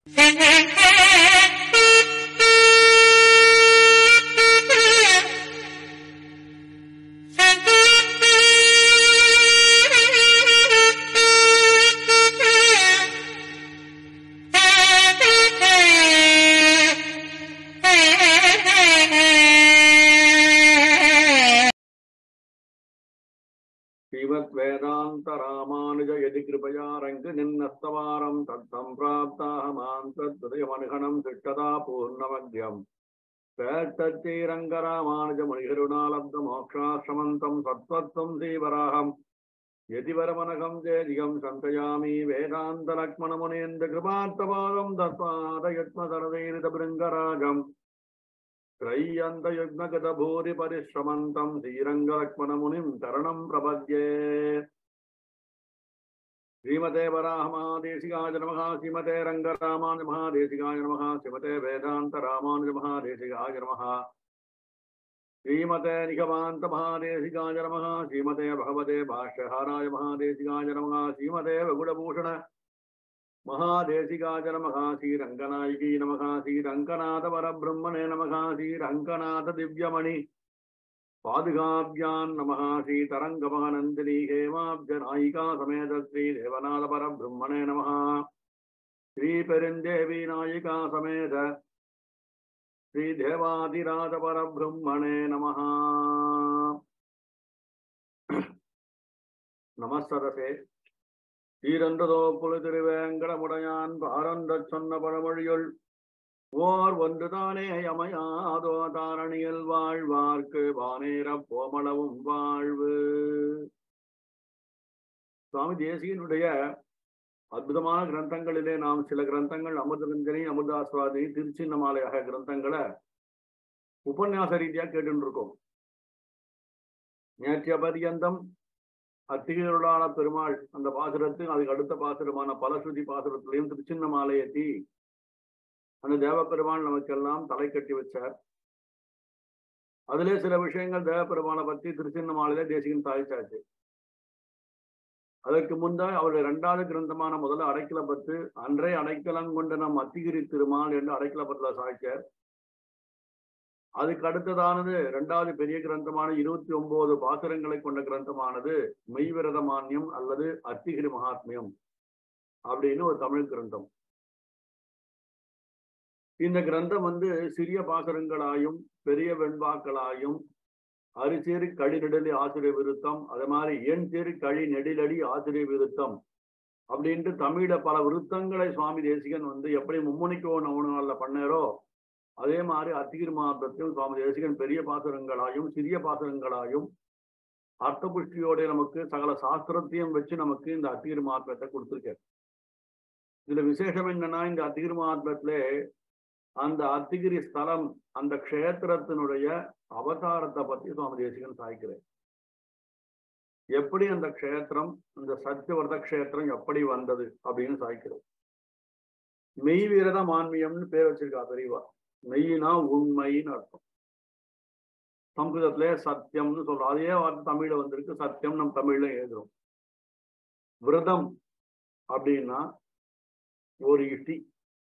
ஸ்ரீமத் வேதாந்த ராமானுஜ யதி கிருபயா ரங்கு நின்னஸ்தவாரம் தத் சம்பிராப்தாஹமான் தத்வதயமனுகணம் சிட்டதா பூர்ணமத்யம் பேட்டத்தீரங்கராமானுஜ மணிகருணாலப்த மோக்ஷாசிரமந்தம் சத்வத்வம் ஸ்ரீவராகம் யதிவரமனகம் தேதிகம் சந்தயாமி வேதாந்த லக்மண முனேந்திர கிருபார்த்தபாதம் தத்வாதயத்ன சரதேரித பிருங்கராஜம் त्रय्यन्तयुग्मगत भूरि परिश्रमन्तं श्रीरङ्गलक्ष्मणमुनिं शरणं प्रपद्ये श्रीमते वराहमादेशिकाय नमः श्रीमते रङ्गरामानुजमहादेशिकाय नमः श्रीमते वेदान्तरामानुजमहादेशिकाय नमः श्रीमते निगमान्तमहादेशिकाय नमः श्रीमते भगवते भाष्यहाराय महादेशिकाय नमः श्रीमते वगुडभूषण महादेशिकाय नमः श्रीरङ्गनायकी नमः श्रीरङ्गनाथ परब्रह्मणे नमः श्रीरङ्गनाथ दिव्यमणि पादुकाभ्यां नमः श्रीतरङ्गमहानन्दिनी हेमाब्जनायिका समेत श्रीदेवनाथ परब्रह्मणे नमः श्रीपेरुन्देवी नायिका समेत श्रीदेवादिराज परब्रह्मणे नमः நமஸ்தரசே சீரன்றதோ புலி திருவேங்கடமுடையான் பாரந்த சொன்ன பழமொழியுள் ஓர் ஒன்றுதானே அமையாதோ தாரணியில் வாழ்வார்க்கு வானேர போமளவும் வாழ்வு சுவாமி தேசியனுடைய அற்புதமான கிரந்தங்களிலே நாம் சில கிரந்தங்கள் அமிர்தரஞ்சனி அமிர்தாஸ்வாதினி திருச்சின்னமாலையாக கிரந்தங்களை உபன்யாச ரீதியா கேட்டு இருக்கோம் நேற்றைய பரியந்தம் அத்திகையுள்ளான பெருமாள் அந்த பாசுரத்தில் அதுக்கு அடுத்த பாசுரமான பலஸ்ருதி பாசுரத்திலையும் திருச்சின்ன மாலையத்தி அந்த தேவப்பெருமாள் நமக்கெல்லாம் தலை கட்டி வச்சார் அதிலே சில விஷயங்கள் தேவப்பெருமானை பத்தி திருச்சின்ன மாலையில தேசிகன் சாதிச்சாச்சு அதற்கு முன்தான் அவருடைய இரண்டாவது கிரந்தமான முதல்ல அடைக்கல பத்து அன்றே அடைக்கலம் கொண்ட நம் அத்திகிரி திருமால் என்று அடைக்கல பத்துல சாதிச்சார் அதுக்கு அடுத்ததானது இரண்டாவது பெரிய கிரந்தமான இருபத்தி ஒன்பது பாசுரங்களை கொண்ட கிரந்தமானது மெய்விரத மானியம் அல்லது அத்திகிரி மகாத்மியம் அப்படின்னு ஒரு தமிழ் கிரந்தம் இந்த கிரந்தம் வந்து சிறிய பாசுரங்களாயும் பெரிய வெண்பாக்களாயும் அரிசேரி கழி நெடிலி ஆசிரிய விருத்தம் அதே மாதிரி எண் சேரி கழி நெடிலடி ஆசிரிய விருத்தம் அப்படின்ட்டு தமிழ பல விருத்தங்களை சுவாமி தேசிகன் வந்து எப்படி மும்முனிக்கோன் அவனால பண்ணாரோ அதே மாதிரி அத்திகிரி மாதத்தையும் சுவாமி தேசிகன் பெரிய பாசுரங்களாயும் சிறிய பாசுரங்களாயும் அர்த்த புஷ்டியோட நமக்கு சகல சாஸ்திரத்தையும் வச்சு நமக்கு இந்த அத்திகிரி மாத்மத்தை கொடுத்துருக்காரு இதுல விசேஷம் என்னன்னா இந்த அத்திகிரி மாத்மத்துல அந்த அத்திகிரி ஸ்தலம் அந்த க்ஷேத்திரத்தினுடைய அவதாரத்தை பத்தி சுவாமி தேசிகன் சாய்க்கிறார் எப்படி அந்த க்ஷேத்திரம் இந்த சத்தியவர்த க்ஷேத்திரம் எப்படி வந்தது அப்படின்னு சாய்க்கிறது மெய் வீரத மான்மியம்னு பேர் வச்சிருக்கா பெரியவா மெய்னா உண்மைன்னு அர்த்தம் சம்ஸ்கிருதத்திலே சத்தியம்னு சொல்றோம் அதே வார்த்தை தமிழ்ல வந்திருக்கு சத்தியம் நம்ம தமிழ்ல எழுதுறோம் விரதம் அப்படின்னா ஒரு இஷ்டி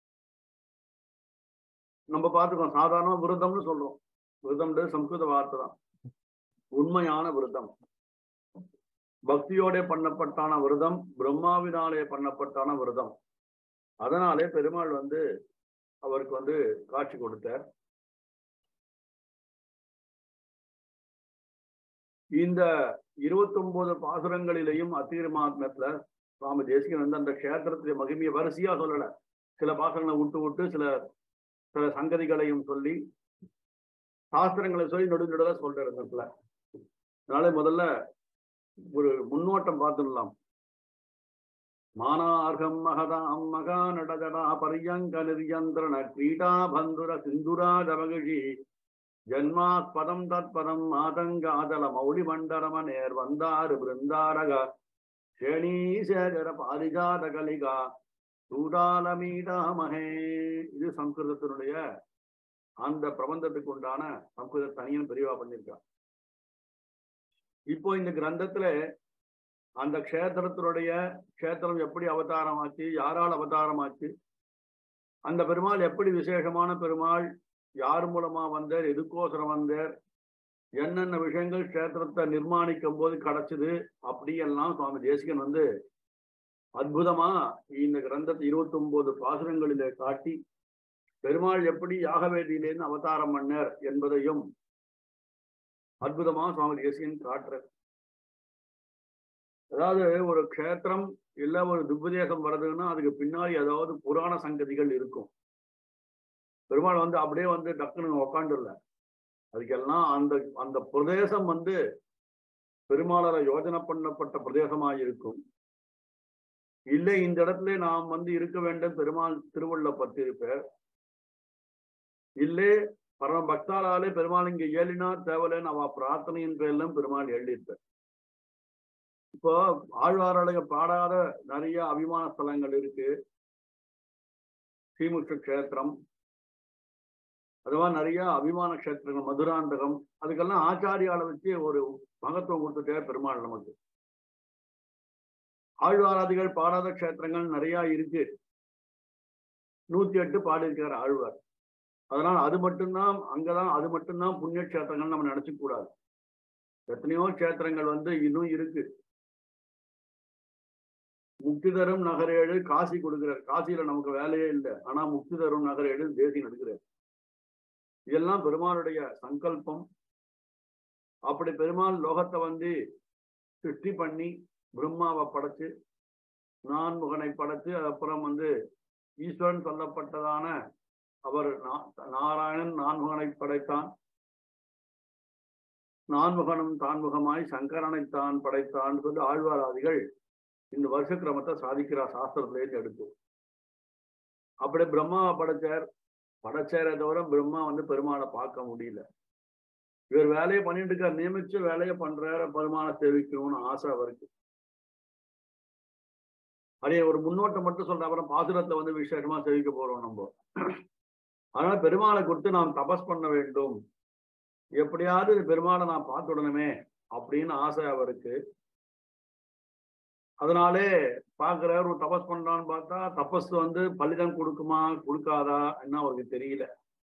நம்ம பார்த்துக்கோம் சாதாரண விரதம்னு சொல்றோம் விரதம்ன்றது சம்ஸ்கிருத வார்த்தை தான் உண்மையான விரதம் பக்தியோட பண்ணப்பட்டான விரதம் பிரம்மாவினாலே பண்ணப்பட்டான விரதம் அதனாலே பெருமாள் வந்து அவருக்கு வந்து காட்சி கொடுத்தார் இந்த இருபத்தி ஒன்பது பாசுரங்களிலேயும் அத்தீர்மாத்மத்துல சுவாமி தேசிகன் வந்து அந்த கஷேத்திரத்துடைய மகிமையை வரிசையா சொல்லல சில பாசுரங்களை விட்டு விட்டு சில சில சங்கதிகளையும் சொல்லி சாஸ்திரங்களை சொல்லி நடு நடுல சொல்றாரு இந்த இடத்துல அதனால முதல்ல ஒரு முன்னோட்டம் பார்த்துடலாம் மானார்கம் மகதாம் மகா நடஜடா பரியங்க நிர்யந்திரண கிரீடா பந்துர சிந்துரா ஜமகிஷி ஜன்மாஸ்பதம் தத்பதம் ஆதங்காதல மௌலி மண்டரம நேர் வந்தாறு பிருந்தாரக ஸ்ரேணீசேகர பாரிஜாத கலிகா சூடாலமீடாமகே இது சம்ஸ்கிருதத்தினுடைய அந்த பிரபந்தத்துக்கு உண்டான சம்ஸ்கிருத தனியன் பெரியவா பண்ணியிருக்கா இப்போ இந்த கிரந்தத்துல அந்த க்ஷேத்திரத்தினுடைய க்ஷேத்திரம் எப்படி அவதாரமாச்சு யாரால் அவதாரமாச்சு அந்த பெருமாள் எப்படி விசேஷமான பெருமாள் யார் மூலமா வந்தார் எதுக்கோசரம் வந்தார் என்னென்ன விஷயங்கள் கஷேத்திரத்தை நிர்மாணிக்கும் போது கிடைச்சது அப்படியெல்லாம் சுவாமி தேசிகன் வந்து அற்புதமா இந்த கிரந்தத்தை இருபத்தி ஒன்பது பாசுரங்களிலே காட்டி பெருமாள் எப்படி யாகவேதியிலேருந்து அவதாரம் பண்ணார் என்பதையும் அற்புதமா சுவாமி தேசிகன் காட்டுறார் அதாவது ஒரு க்ஷேத்திரம் இல்ல ஒரு துப்பதேசம் வருதுன்னா அதுக்கு பின்னாடி ஏதாவது புராண சங்கதிகள் இருக்கும் பெருமாள் வந்து அப்படியே வந்து டக்குன்னு உக்காண்டுல அதுக்கெல்லாம் அந்த அந்த பிரதேசம் வந்து பெருமாளால யோஜனை பண்ணப்பட்ட பிரதேசமா இருக்கும் இல்லை இந்த இடத்துல நாம் வந்து இருக்க வேண்டும் பெருமாள் திருவள்ள பத்திருப்பார் இல்லே பரம பக்தாலாலே பெருமாள் இங்க ஏழினா தேவலன்னு அவ பிரார்த்தனையின் பேர்லும் பெருமாள் எழுதியிருப்பார் இப்போ ஆழ்வாருடைய பாடாத நிறைய அபிமான ஸ்தலங்கள் இருக்கு ஸ்ரீமுஷ்ட கஷேத்திரம் அது மாதிரி நிறைய அபிமான கஷேத்திரங்கள் மதுராந்தகம் அதுக்கெல்லாம் ஆச்சாரியால வச்சு ஒரு மகத்துவம் கொடுத்துட்டே பெருமாள் நமக்கு ஆழ்வாராதிகள் பாடாத கஷேத்திரங்கள் நிறைய இருக்கு நூத்தி எட்டு பாடியிருக்கார் ஆழ்வார் அதனால அது மட்டும்தான் அங்கதான் அது மட்டும்தான் புண்ணிய கஷேத்திரங்கள் நம்ம நினைச்சுக்க கூடாது எத்தனையோ கஷேத்திரங்கள் வந்து இன்னும் இருக்கு முக்தி தரும் நகரேழு காசி கொடுக்கிறார் காசியில நமக்கு வேலையே இல்லை ஆனா முக்தி தரும் நகரேழு தேசி நடக்கிறார் இதெல்லாம் பெருமாளுடைய சங்கல்பம் அப்படி பெருமாள் லோகத்தை வந்து சிருஷ்டி பண்ணி பிரம்மாவை படைச்சு நான்முகனை படைச்சு அப்புறம் வந்து ஈஸ்வரன் சொல்லப்பட்டதான அவர் நாராயணன் நான்முகனை படைத்தான் நான்முகனும் தான்முகமாய் சங்கரனை தான் படைத்தான் சொல்லி ஆழ்வாராதிகள் இந்த வருஷ கிரமத்தை சாதிக்கிறார் சாஸ்திரத்திலேருந்து எடுத்து அப்படி பிரம்மாவை படைச்சார் படைச்சாரே தவிர பிரம்மா வந்து பெருமாளை பார்க்க முடியல இவர் வேலையை பண்ணிட்டு இருக்கார் நியமிச்ச வேலையை பண்றாரு பெருமாளை சேவிக்கணும்னு ஆசை அவருக்கு அதே ஒரு முன்னோட்டம் மட்டும் சொல்ற அப்புறம் பாசுரத்தை வந்து விசேஷமா சேவிக்க போறோம் நம்ம அதனால பெருமாளை கொடுத்து நாம் தபஸ் பண்ண வேண்டும் எப்படியாவது பெருமாளை நான் பார்த்துடணுமே அப்படின்னு ஆசை அவருக்கு அதனாலே பாக்குறாரு ஒரு தபஸ் பண்றான்னு பார்த்தா தபஸ் வந்து பலிதம் கொடுக்குமா கொடுக்காதா என்ன அவருக்கு தெரியல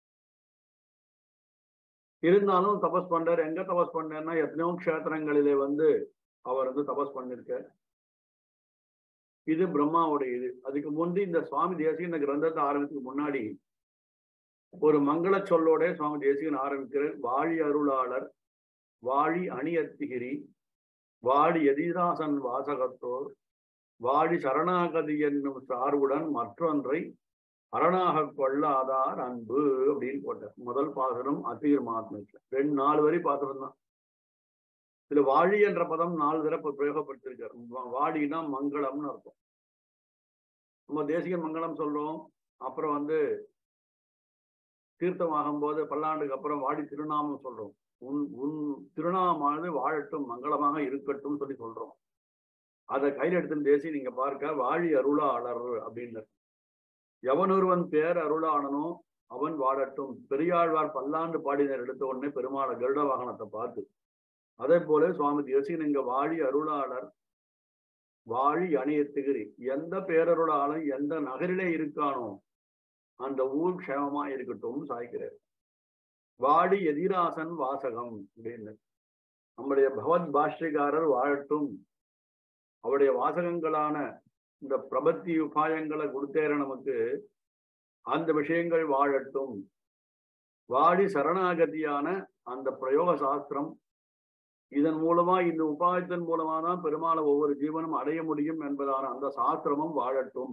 இருந்தாலும் தபஸ் பண்றாரு எங்க தபஸ் பண்ணேன்னா எத்தனையோ க்ஷேத்திரங்களிலே வந்து அவர் வந்து தபஸ் பண்ணிருக்கார் இது பிரம்மாவுடைய இது அதுக்கு முந்தி இந்த சுவாமி தேசிகன் இந்த கிரந்தத்தை ஆரம்பித்துக்கு முன்னாடி ஒரு மங்கள சொல்லோட சுவாமி தேசிகன் ஆரம்பிக்கிறார் வாழி அருளாளர் வாழி அணியத்திகிரி வாடி எதிராசன் வாசகத்தோர் வாடி சரணாகதி என்னும் சார்புடன் மற்றொன்றை அரணாக கொள்ளாதார் அன்பு அப்படின்னு போட்டார் முதல் பாசனம் அத்திகர் மகாத்மிக்கு ரெண்டு நாலு வரி பாத்திரம் தான் இதுல வாழி என்ற பதம் நாலு தடவை பிரயோகப்படுத்திருக்காரு வாடினா மங்களம்னு அர்த்தம் நம்ம தேசிய மங்களம் சொல்றோம் அப்புறம் வந்து தீர்த்தமாகும் போது பல்லாண்டுக்கு அப்புறம் வாடி திருநாமம் சொல்றோம் உன் உன் திருநாமானது வாழட்டும் மங்களமாக இருக்கட்டும் சொல்லி சொல்றோம் அதை கையில் எடுத்து தேசி நீங்க பார்க்க வாழி அருளாளர் அப்படின்னு எவன் ஒருவன் பேர் அருளானனோ அவன் வாழட்டும் பெரியாழ்வார் பல்லாண்டு பாடினர் எடுத்த உடனே பெருமாள கருட வாகனத்தை பார்த்து அதே போல சுவாமி தேசிகன் இங்க வாழி அருளாளர் வாழி அணியத்துகிரி எந்த பேரருளாலும் எந்த நகரிலே இருக்கானோ அந்த ஊர் க்ஷேமமா இருக்கட்டும் சாய்க்கிறார் வாடி எதிராசன் வாசகம் அப்படின்னு நம்முடைய பகவத் பாஷ்யக்காரர் வாழட்டும் அவருடைய வாசகங்களான இந்த பிரபத்தி உபாயங்களை கொடுத்தேற நமக்கு அந்த விஷயங்கள் வாழட்டும் வாடி சரணாகதியான அந்த பிரயோக சாஸ்திரம் இதன் மூலமா இந்த உபாயத்தின் மூலமா தான் பெருமாளை ஒவ்வொரு ஜீவனும் அடைய முடியும் என்பதான அந்த சாஸ்திரமும் வாழட்டும்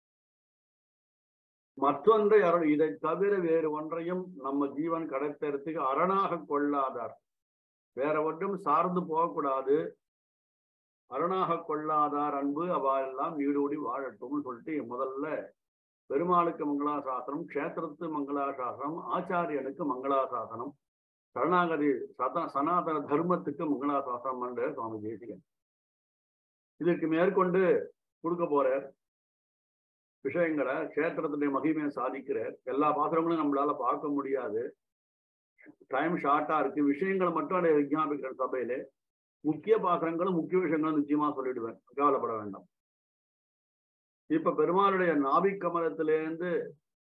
மற்றொன்றை அருள் இதை தவிர வேறு ஒன்றையும் நம்ம ஜீவன் கிடைத்தறதுக்கு அரணாக கொள்ளாதார் வேற ஒன்றும் சார்ந்து போகக்கூடாது அரணாக கொள்ளாதார் அன்பு அவாயெல்லாம் வீடோடி வாழட்டும்னு சொல்லிட்டு முதல்ல பெருமாளுக்கு மங்களாசாசனம் க்ஷேத்திரத்து மங்களாசாசனம் ஆச்சாரியனுக்கு மங்களாசாசனம் சரணாகதி சத சனாதன தர்மத்துக்கு மங்களாசாசனம் என்ற சுவாமி தேசிகன் இதற்கு மேற்கொண்டு கொடுக்க போற விஷயங்களை கஷேத்திரத்துடைய மகிமையை சாதிக்கிற எல்லா பாத்திரங்களும் நம்மளால பார்க்க முடியாது டைம் ஷார்ட்டா இருக்கு விஷயங்களை மட்டும் அதை விஞ்ஞாபிக்கிற சபையில முக்கிய பாத்திரங்களும் முக்கிய விஷயங்களும் நிச்சயமா சொல்லிடுவேன் கவலைப்பட வேண்டாம் இப்ப பெருமாளுடைய நாபிக் கமலத்திலேருந்து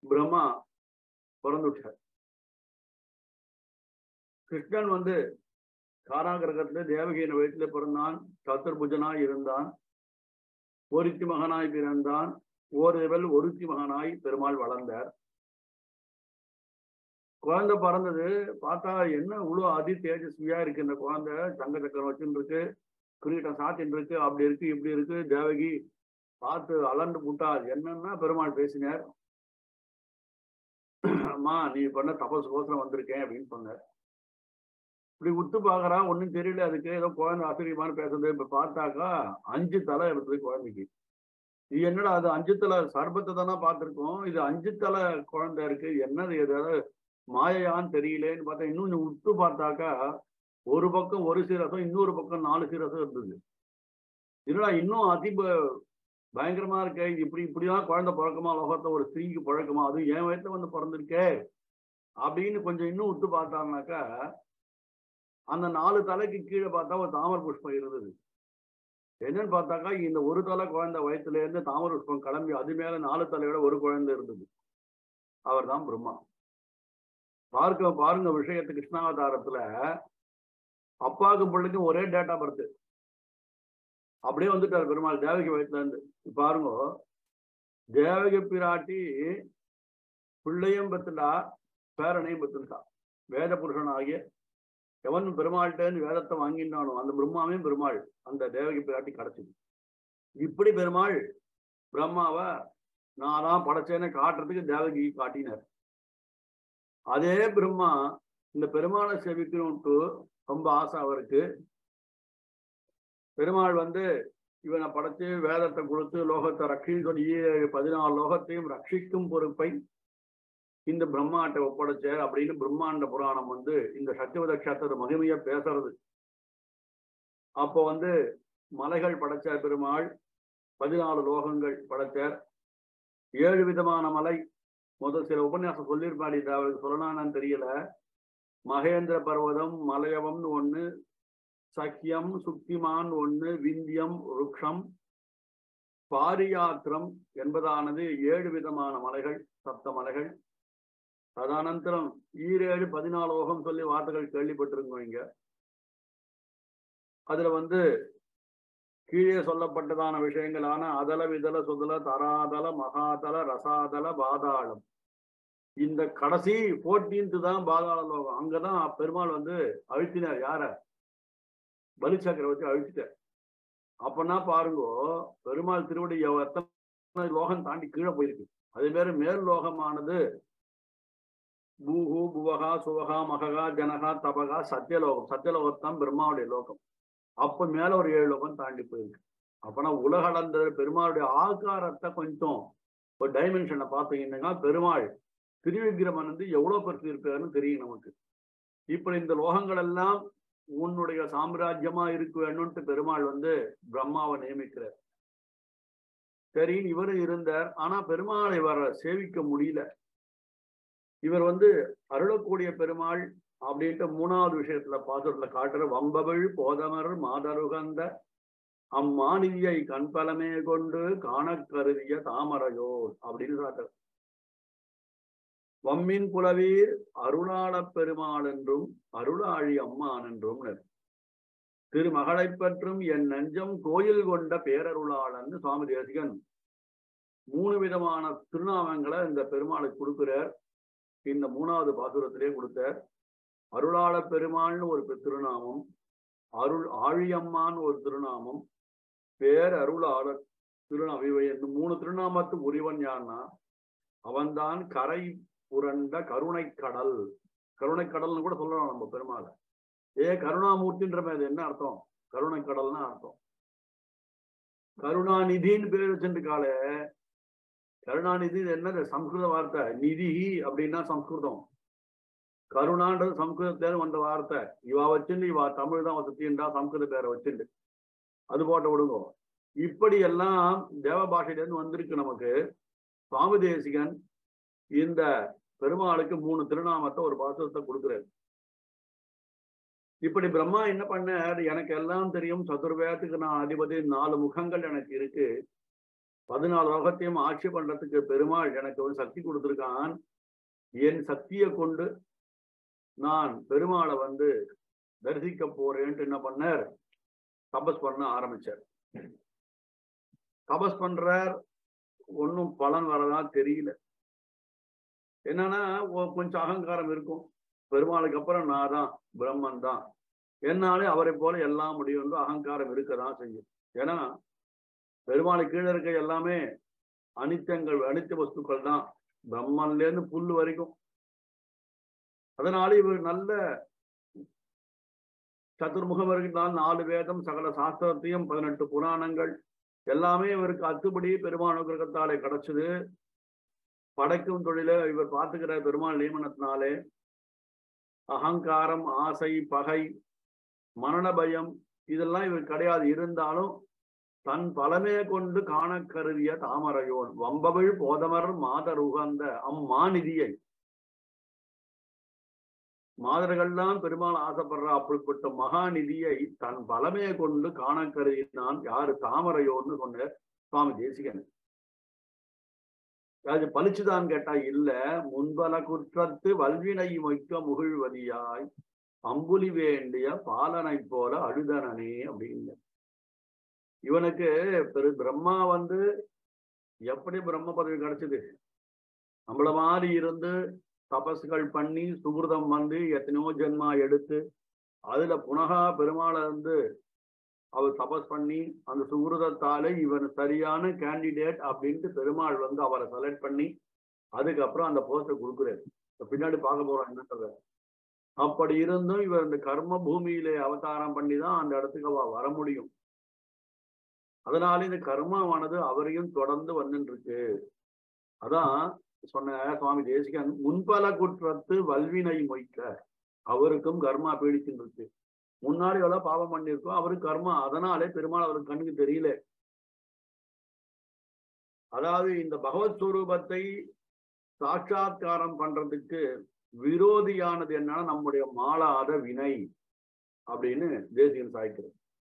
பிரம்மா பிறந்துட்டார் கிருஷ்ணன் வந்து காராகிரகத்துல தேவகியின் வயிற்றுல பிறந்தான் சத்துர்புஜனாய் இருந்தான் ஒருத்தி மகனாய் பிறந்தான் ஓரிவள் ஒருத்தி மகனாய் பெருமாள் வளர்ந்தார் குழந்தை பிறந்தது பார்த்தா என்ன இவ்வளவு அதி தேஜஸ்வியா இருக்கு இந்த குழந்தை தங்க சக்கரம் வச்சுட்டு இருக்கு கிரீட்டம் சாத்தின்னு இருக்கு அப்படி இருக்கு இப்படி இருக்கு தேவகி பார்த்து அலண்டு புட்டார் என்னன்னா பெருமாள் பேசினார் அம்மா நீ பண்ண தபஸ் கோசரம் வந்திருக்கேன் அப்படின்னு சொன்னார் இப்படி உத்து பாக்குறா ஒண்ணும் தெரியல அதுக்கு ஏதோ குழந்தை ஆச்சரியமான பேசுறது இப்ப பார்த்தாக்கா அஞ்சு தலை இருக்குது குழந்தைக்கு இது என்னடா அது அஞ்சு தலை சர்பத்தை தானே பார்த்திருக்கோம் இது அஞ்சு தலை குழந்தை இருக்கு என்னது ஏதாவது மாயையான்னு தெரியலேன்னு பார்த்தா இன்னும் நீ உத்து பார்த்தாக்கா ஒரு பக்கம் ஒரு சீரசம் இன்னொரு பக்கம் நாலு சீரசம் இருந்தது என்னடா இன்னும் அதி ப- பயங்கரமா இருக்கே இது இப்படி இப்படிதான் குழந்தை பிறக்குமா லோகத்தை ஒரு ஸ்திரீக்கு பழக்கமா அதுவும் என் வயசுல வந்து பிறந்திருக்கே அப்படின்னு கொஞ்சம் இன்னும் உத்து பார்த்தாங்கனாக்கா அந்த நாலு தலைக்கு கீழே பார்த்தா ஒரு தாமர புஷ்பம் இருந்தது என்னன்னு பார்த்தாக்கா இந்த ஒரு தலை குழந்தை வயசுல இருந்து தாமர புஷ்பம் கிளம்பி அது மேல நாலு தலையோட ஒரு குழந்தை இருந்தது அவர் தான் பிரம்மா பார்க்க பாருங்க விஷயத்து கிருஷ்ணாவதாரத்துல அப்பாவுக்கும் பிள்ளைக்கும் ஒரே டேட்டா பர்த் அப்படியே வந்துட்டார் பெருமாள் தேவகி வயசுல இருந்து இப்ப பாருங்க தேவகி பிராட்டி பிள்ளையும் பெத்துட்டா பேரனையும் பெத்துட்டா வேத புருஷன் ஆகிய எவன் பெருமாள்கிட்ட வேதத்தை வாங்கினானோ அந்த பிரம்மாவையும் பெருமாள் அந்த தேவகி பிராட்டி கிடைச்சது இப்படி பெருமாள் பிரம்மாவை நான் தான் படைச்சேன்னு காட்டுறதுக்கு தேவகி காட்டினார் அதே பிரம்மா இந்த பெருமாளை செவிக்கணும்ட்டு ரொம்ப ஆசை அவருக்கு பெருமாள் வந்து இவனை படைச்சு வேதத்தை கொடுத்து லோகத்தை ரட்சின்னு சொல்லி பதினாலு லோகத்தையும் ரட்சிக்கும் பொறுப்பை இந்த பிரம்மாட்ட ஒப்படைச்சார் அப்படின்னு பிரம்மாண்ட புராணம் வந்து இந்த சத்தியவத கஷேத்திர மகிமைய பேசுறது அப்போ வந்து மலைகள் படைச்சார் பெருமாள் பதினாலு லோகங்கள் படைச்சார் ஏழு விதமான மலை முதல் சில உபன்யாசம் சொல்லியிருப்பாடி அவருக்கு சொல்லலான்னு தெரியல மகேந்திர பர்வதம் மலையவம்னு ஒண்ணு சக்கியம் சுக்திமான் ஒண்ணு விந்தியம் ருக்ஷம் பாரியாத்திரம் என்பதானது ஏழு விதமான மலைகள் சப்த மலைகள் ததானந்தரம் ஈரேழு பதினாலு ஓகம் சொல்லி வார்த்தைகள் கேள்விப்பட்டிருக்கோம் இங்க அதுல வந்து கீழே சொல்லப்பட்டதான விஷயங்களான அதல விதல சுதல தராதல மகாதல ரசாதல பாதாளம் இந்த கடைசி போர்டீன்த்து தான் பாதாள லோகம் அங்கதான் பெருமாள் வந்து அழுத்தினார் யார பலி சக்கரவர்த்தி அழிச்சிட்டார் அப்பன்னா பாருங்கோ பெருமாள் திருவடி எவ்வ- எத்தனை லோகம் தாண்டி கீழே போயிருக்கு அதே மாதிரி மேல் லோகமானது பூஹு புவகா சுவகா மககா ஜனகா தபகா சத்தியலோகம் சத்தியலோகத்தான் பிரம்மாவுடைய லோகம் அப்ப மேல ஒரு ஏழு லோகம் தாண்டி போயிருக்கு அப்பனா உலகளந்த பெருமாளுடைய ஆகாரத்தை கொஞ்சம் ஒரு டைமென்ஷனை பார்த்தீங்கன்னா பெருமாள் திருவிக்கிரமன் வந்து எவ்வளவு பெருசு இருக்காருன்னு தெரியும் நமக்கு இப்ப இந்த லோகங்கள் எல்லாம் உன்னுடைய சாம்ராஜ்யமா இருக்கு வேணும்ட்டு பெருமாள் வந்து பிரம்மாவை நியமிக்கிறார் சரின்னு இவரு இருந்தார் ஆனா பெருமாளை இவரை சேவிக்க முடியல இவர் வந்து அருளக்கூடிய பெருமாள் அப்படின்ட்டு மூணாவது விஷயத்துல பாசுரத்துல காட்டுற வம்பவிழ் போதமர் மாதருகந்த அம்மானியை கண்பலமே கொண்டு காணக் கருதிய தாமரையோர் அப்படின்னு காட்டுற வம்மின் புலவீர் அருளாளப் பெருமாள் என்றும் அருளாழி அம்மான் என்றும் திருமகளைப் பற்றும் என் நெஞ்சம் கோயில் கொண்ட பேரருளாளன் சுவாமி தேசிகன் மூணு விதமான திருநாமங்களை இந்த பெருமாளுக்கு கொடுக்கிறார் இந்த மூணாவது பாசுரத்திலே கொடுத்தார் அருளாள பெருமாள்னு ஒரு பெ- திருநாமம் அருள் ஆழியம்மான்னு ஒரு திருநாமம் பேர் அருளாளர் திருநாமம் இவை இந்த மூணு திருநாமத்து உரிவன் யார்னா அவன்தான் கரை புரண்ட கருணை கடல் கருணை கடல்னு கூட சொல்லலாம் நம்ம பெருமாளை ஏ கருணாமூர்த்தின்ற மாதிரி என்ன அர்த்தம் கருணை கடல்னா அர்த்தம் கருணாநிதின்னு பேர் வச்சிருக்காளே கருணாநிதி இது என்னது சம்ஸ்கிருத வார்த்தை நிதி அப்படின்னா சம்ஸ்கிருதம் கருணான்றது சம்ஸ்கிருதத்துல வந்த வார்த்தை இவா வச்சுண்டு இவா தமிழ் தான் வசத்தின்றா சம்ஸ்கிருத பேரை வச்சுண்டு அது போட்ட விடுங்க இப்படி எல்லாம் தேவ பாஷையில இருந்து வந்திருக்கு நமக்கு சுவாமி தேசிகன் இந்த பெருமாளுக்கு மூணு திருநாமத்தை ஒரு பாசுரத்தை கொடுக்கிறார் இப்படி பிரம்மா என்ன பண்ணார் எனக்கு எல்லாம் தெரியும் சதுர்வேதத்துக்கு நான் அதிபதி நாலு முகங்கள் எனக்கு இருக்கு பதினாலு லோகத்தையும் ஆட்சி பண்றதுக்கு பெருமாள் எனக்கு ஒரு சக்தி கொடுத்திருக்கான் என் சக்தியை கொண்டு நான் பெருமாளை வந்து தரிசிக்க போறேன்ட்டு என்ன பண்ணார் தபஸ் பண்ண ஆரம்பிச்சார் தபஸ் பண்றார் ஒன்னும் பலன் வரதா தெரியல என்னன்னா ஒ- கொஞ்சம் அகங்காரம் இருக்கும் பெருமாளுக்கு அப்புறம் நான் தான் பிரம்மன் தான் என்னாலே அவரை போல எல்லாம் முடியும் என்று அகங்காரம் இருக்கதான் செய்யும் ஏன்னா பெருமாளுக்கு கீழே இருக்க எல்லாமே அனித்தங்கள் அனித்த வஸ்துக்கள் தான் பிரம்மன்ல இருந்து புல்லு வரைக்கும் அதனால இவர் நல்ல சதுர்முகம் இருந்தால் நாலு வேதம் சகல சாஸ்திரத்தையும் பதினெட்டு புராணங்கள் எல்லாமே இவருக்கு அத்துப்படி பெருமாள் கிரகத்தாலே கிடைச்சது படைக்கும் தொழில இவர் பார்த்துக்கிற பெருமாள் நியமனத்தினாலே அகங்காரம் ஆசை பகை மரண பயம் இதெல்லாம் இவர் கிடையாது இருந்தாலும் தன் பலமே கொண்டு காண கருதிய தாமரையோன் வம்பவிழ் போதமர் மாதர் உகந்த அம்மாநிதியை மாதர்கள்லாம் பெருமாள் ஆசைப்படுற அப்படிப்பட்ட மகாநிதியை தன் பலமே கொண்டு காண கருதினான் யாரு தாமரையோன்னு சொன்ன சுவாமி தேசிகன் அது பளிச்சுதான் கேட்டா இல்ல முன்பல குற்றத்து வல்வினை மொய்க்க முகிழ்வதியாய் அம்புலி வேண்டிய பாலனை போல அழுதனனே அப்படின்னு இவனுக்கு பெரு பிரம்மா வந்து எப்படி பிரம்ம பதவி கிடைச்சது நம்மள மாதிரி இருந்து தபஸ்கள் பண்ணி சுகிருதம் வந்து எத்தனையோ ஜென்மா எடுத்து அதுல புனகா பெருமாளை வந்து அவர் தபஸ் பண்ணி அந்த சுகிருதத்தாலே இவன் சரியான கேண்டிடேட் அப்படின்ட்டு பெருமாள் வந்து அவரை செலக்ட் பண்ணி அதுக்கப்புறம் அந்த போஸ்டை கொடுக்குறாரு இப்ப பின்னாடி பார்க்க போறோம் என்னன்றத அப்படி இருந்தும் இவர் இந்த கர்ம பூமியிலே அவதாரம் பண்ணி தான் அந்த இடத்துக்கு அவ வர முடியும் அதனால இந்த கர்மாவானது அவரையும் தொடர்ந்து வந்துட்டு இருக்கு அதான் சொன்ன சுவாமி தேசிகன் முன்பல குற்றத்து வல்வினை மொய்க்க அவருக்கும் கர்மா பீடிச்சுட்டு இருக்கு முன்னாடி எவ்வளவு பாவம் பண்ணியிருக்கோம் அவருக்கு கர்மா அதனாலே பெருமாள் அவருக்கு கண்ணுக்கு தெரியல அதாவது இந்த பகவத் ஸ்வரூபத்தை சாட்சாத்காரம் பண்றதுக்கு விரோதியானது என்னன்னா நம்முடைய மாளாத வினை அப்படின்னு தேசிகன் சாய்க்கிறது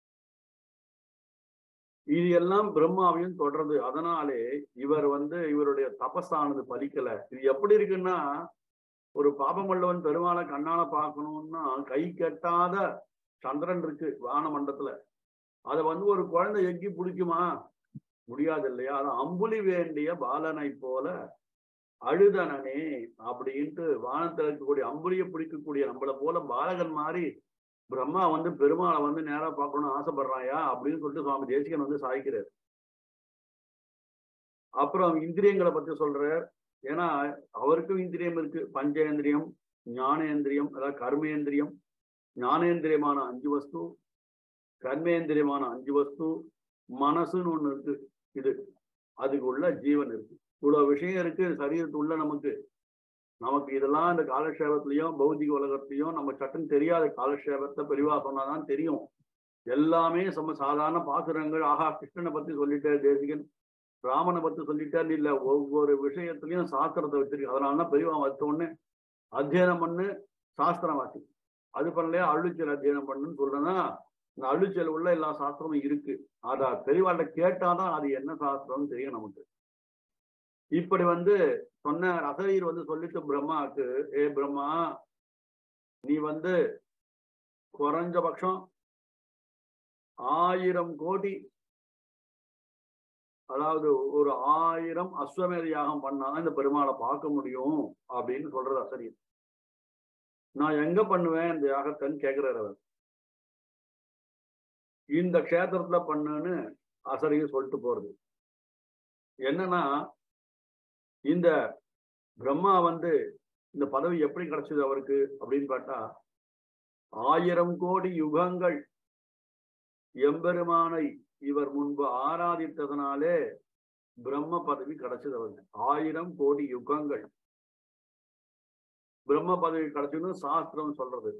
இது எல்லாம் பிரம்மாவையும் தொடர்ந்து அதனாலே இவர் வந்து இவருடைய தபஸானது பலிக்கல இது எப்படி இருக்குன்னா ஒரு பாபமல்லவன் பெருமாளை கண்ணால பார்க்கணும்னா கை கெட்டாத சந்திரன் இருக்கு வான மண்டத்துல அதை வந்து ஒரு குழந்தை எக்கி பிடிக்குமா முடியாது இல்லையா அது அம்புலி வேண்டிய பாலனை போல அழுதனனே அப்படின்ட்டு வானத்துல இருக்கக்கூடிய அம்புலியை பிடிக்கக்கூடிய நம்மள போல பாலகன் மாதிரி பிரம்மா வந்து பெருமாளை வந்து நேரா பார்க்கணும்னு ஆசைப்படுறாயா அப்படின்னு சொல்லிட்டு சுவாமி தேசிகன் வந்து சாய்க்கிறார் அப்புறம் இந்திரியங்களை பத்தி சொல்றார் ஏன்னா அவருக்கும் இந்திரியம் இருக்கு பஞ்சேந்திரியம் ஞானேந்திரியம் அதாவது கர்மேந்திரியம் ஞானேந்திரியமான அஞ்சு வஸ்து கர்மேந்திரியமான அஞ்சு வஸ்து மனசுன்னு ஒண்ணு இருக்கு இது அதுக்குள்ள ஜீவன் இருக்கு இவ்வளவு விஷயம் இருக்கு சரீரத்துள்ள நமக்கு நமக்கு இதெல்லாம் இந்த காலக்ஷேபத்திலையும் பௌதிக உலகத்திலையும் நம்ம சட்டம் தெரியாத காலக்ஷேபத்தை பெரிவா சொன்னாதான் தெரியும் எல்லாமே சம சாதாரண பாசுரங்கள் ஆஹா கிருஷ்ணனை பத்தி சொல்லிட்டார் தேசிகன் ராமனை பத்தி சொல்லிட்டார் இல்ல ஒவ்வொரு விஷயத்திலையும் சாஸ்திரத்தை வச்சிருக்கு அதனாலதான் பெரியவா வச்ச உடனே அத்தியனம் பண்ணு சாஸ்திரம் வாசி அது பண்ணலையா அழுச்சல் அத்தியனம் பண்ணுன்னு சொல்றேன்னா இந்த அழுச்சல் உள்ள எல்லா சாஸ்திரமும் இருக்கு அத பெரியவாள்கிட்ட கேட்டாதான் அது என்ன சாஸ்திரம்னு தெரியும் நமக்கு இப்படி வந்து சொன்ன ரசரீர் வந்து சொல்லிட்டு பிரம்மாவுக்கு ஏ பிரம்மா நீ வந்து குறைஞ்சபட்சம் ஆயிரம் கோடி அதாவது ஒரு ஆயிரம் அஸ்வமேத யாகம் பண்ணாதான் இந்த பெருமாளை பார்க்க முடியும் அப்படின்னு சொல்றது அசரீர் நான் எங்க பண்ணுவேன் இந்த யாகத்தைன்னு கேட்கிறார் அவர் இந்த க்ஷேத்திரத்துல பண்ணுன்னு அசரீர் சொல்லிட்டு போறது என்னன்னா இந்த பிரம்மா வந்து இந்த பதவி எப்படி கிடைச்சது அவருக்கு அப்படின்னு பார்த்தா ஆயிரம் கோடி யுகங்கள் எம்பெருமானை இவர் முன்பு ஆராதித்ததனாலே பிரம்ம பதவி கிடைச்சது அவருக்கு ஆயிரம் கோடி யுகங்கள் பிரம்ம பதவி கிடைச்சதுன்னு சாஸ்திரம் சொல்றது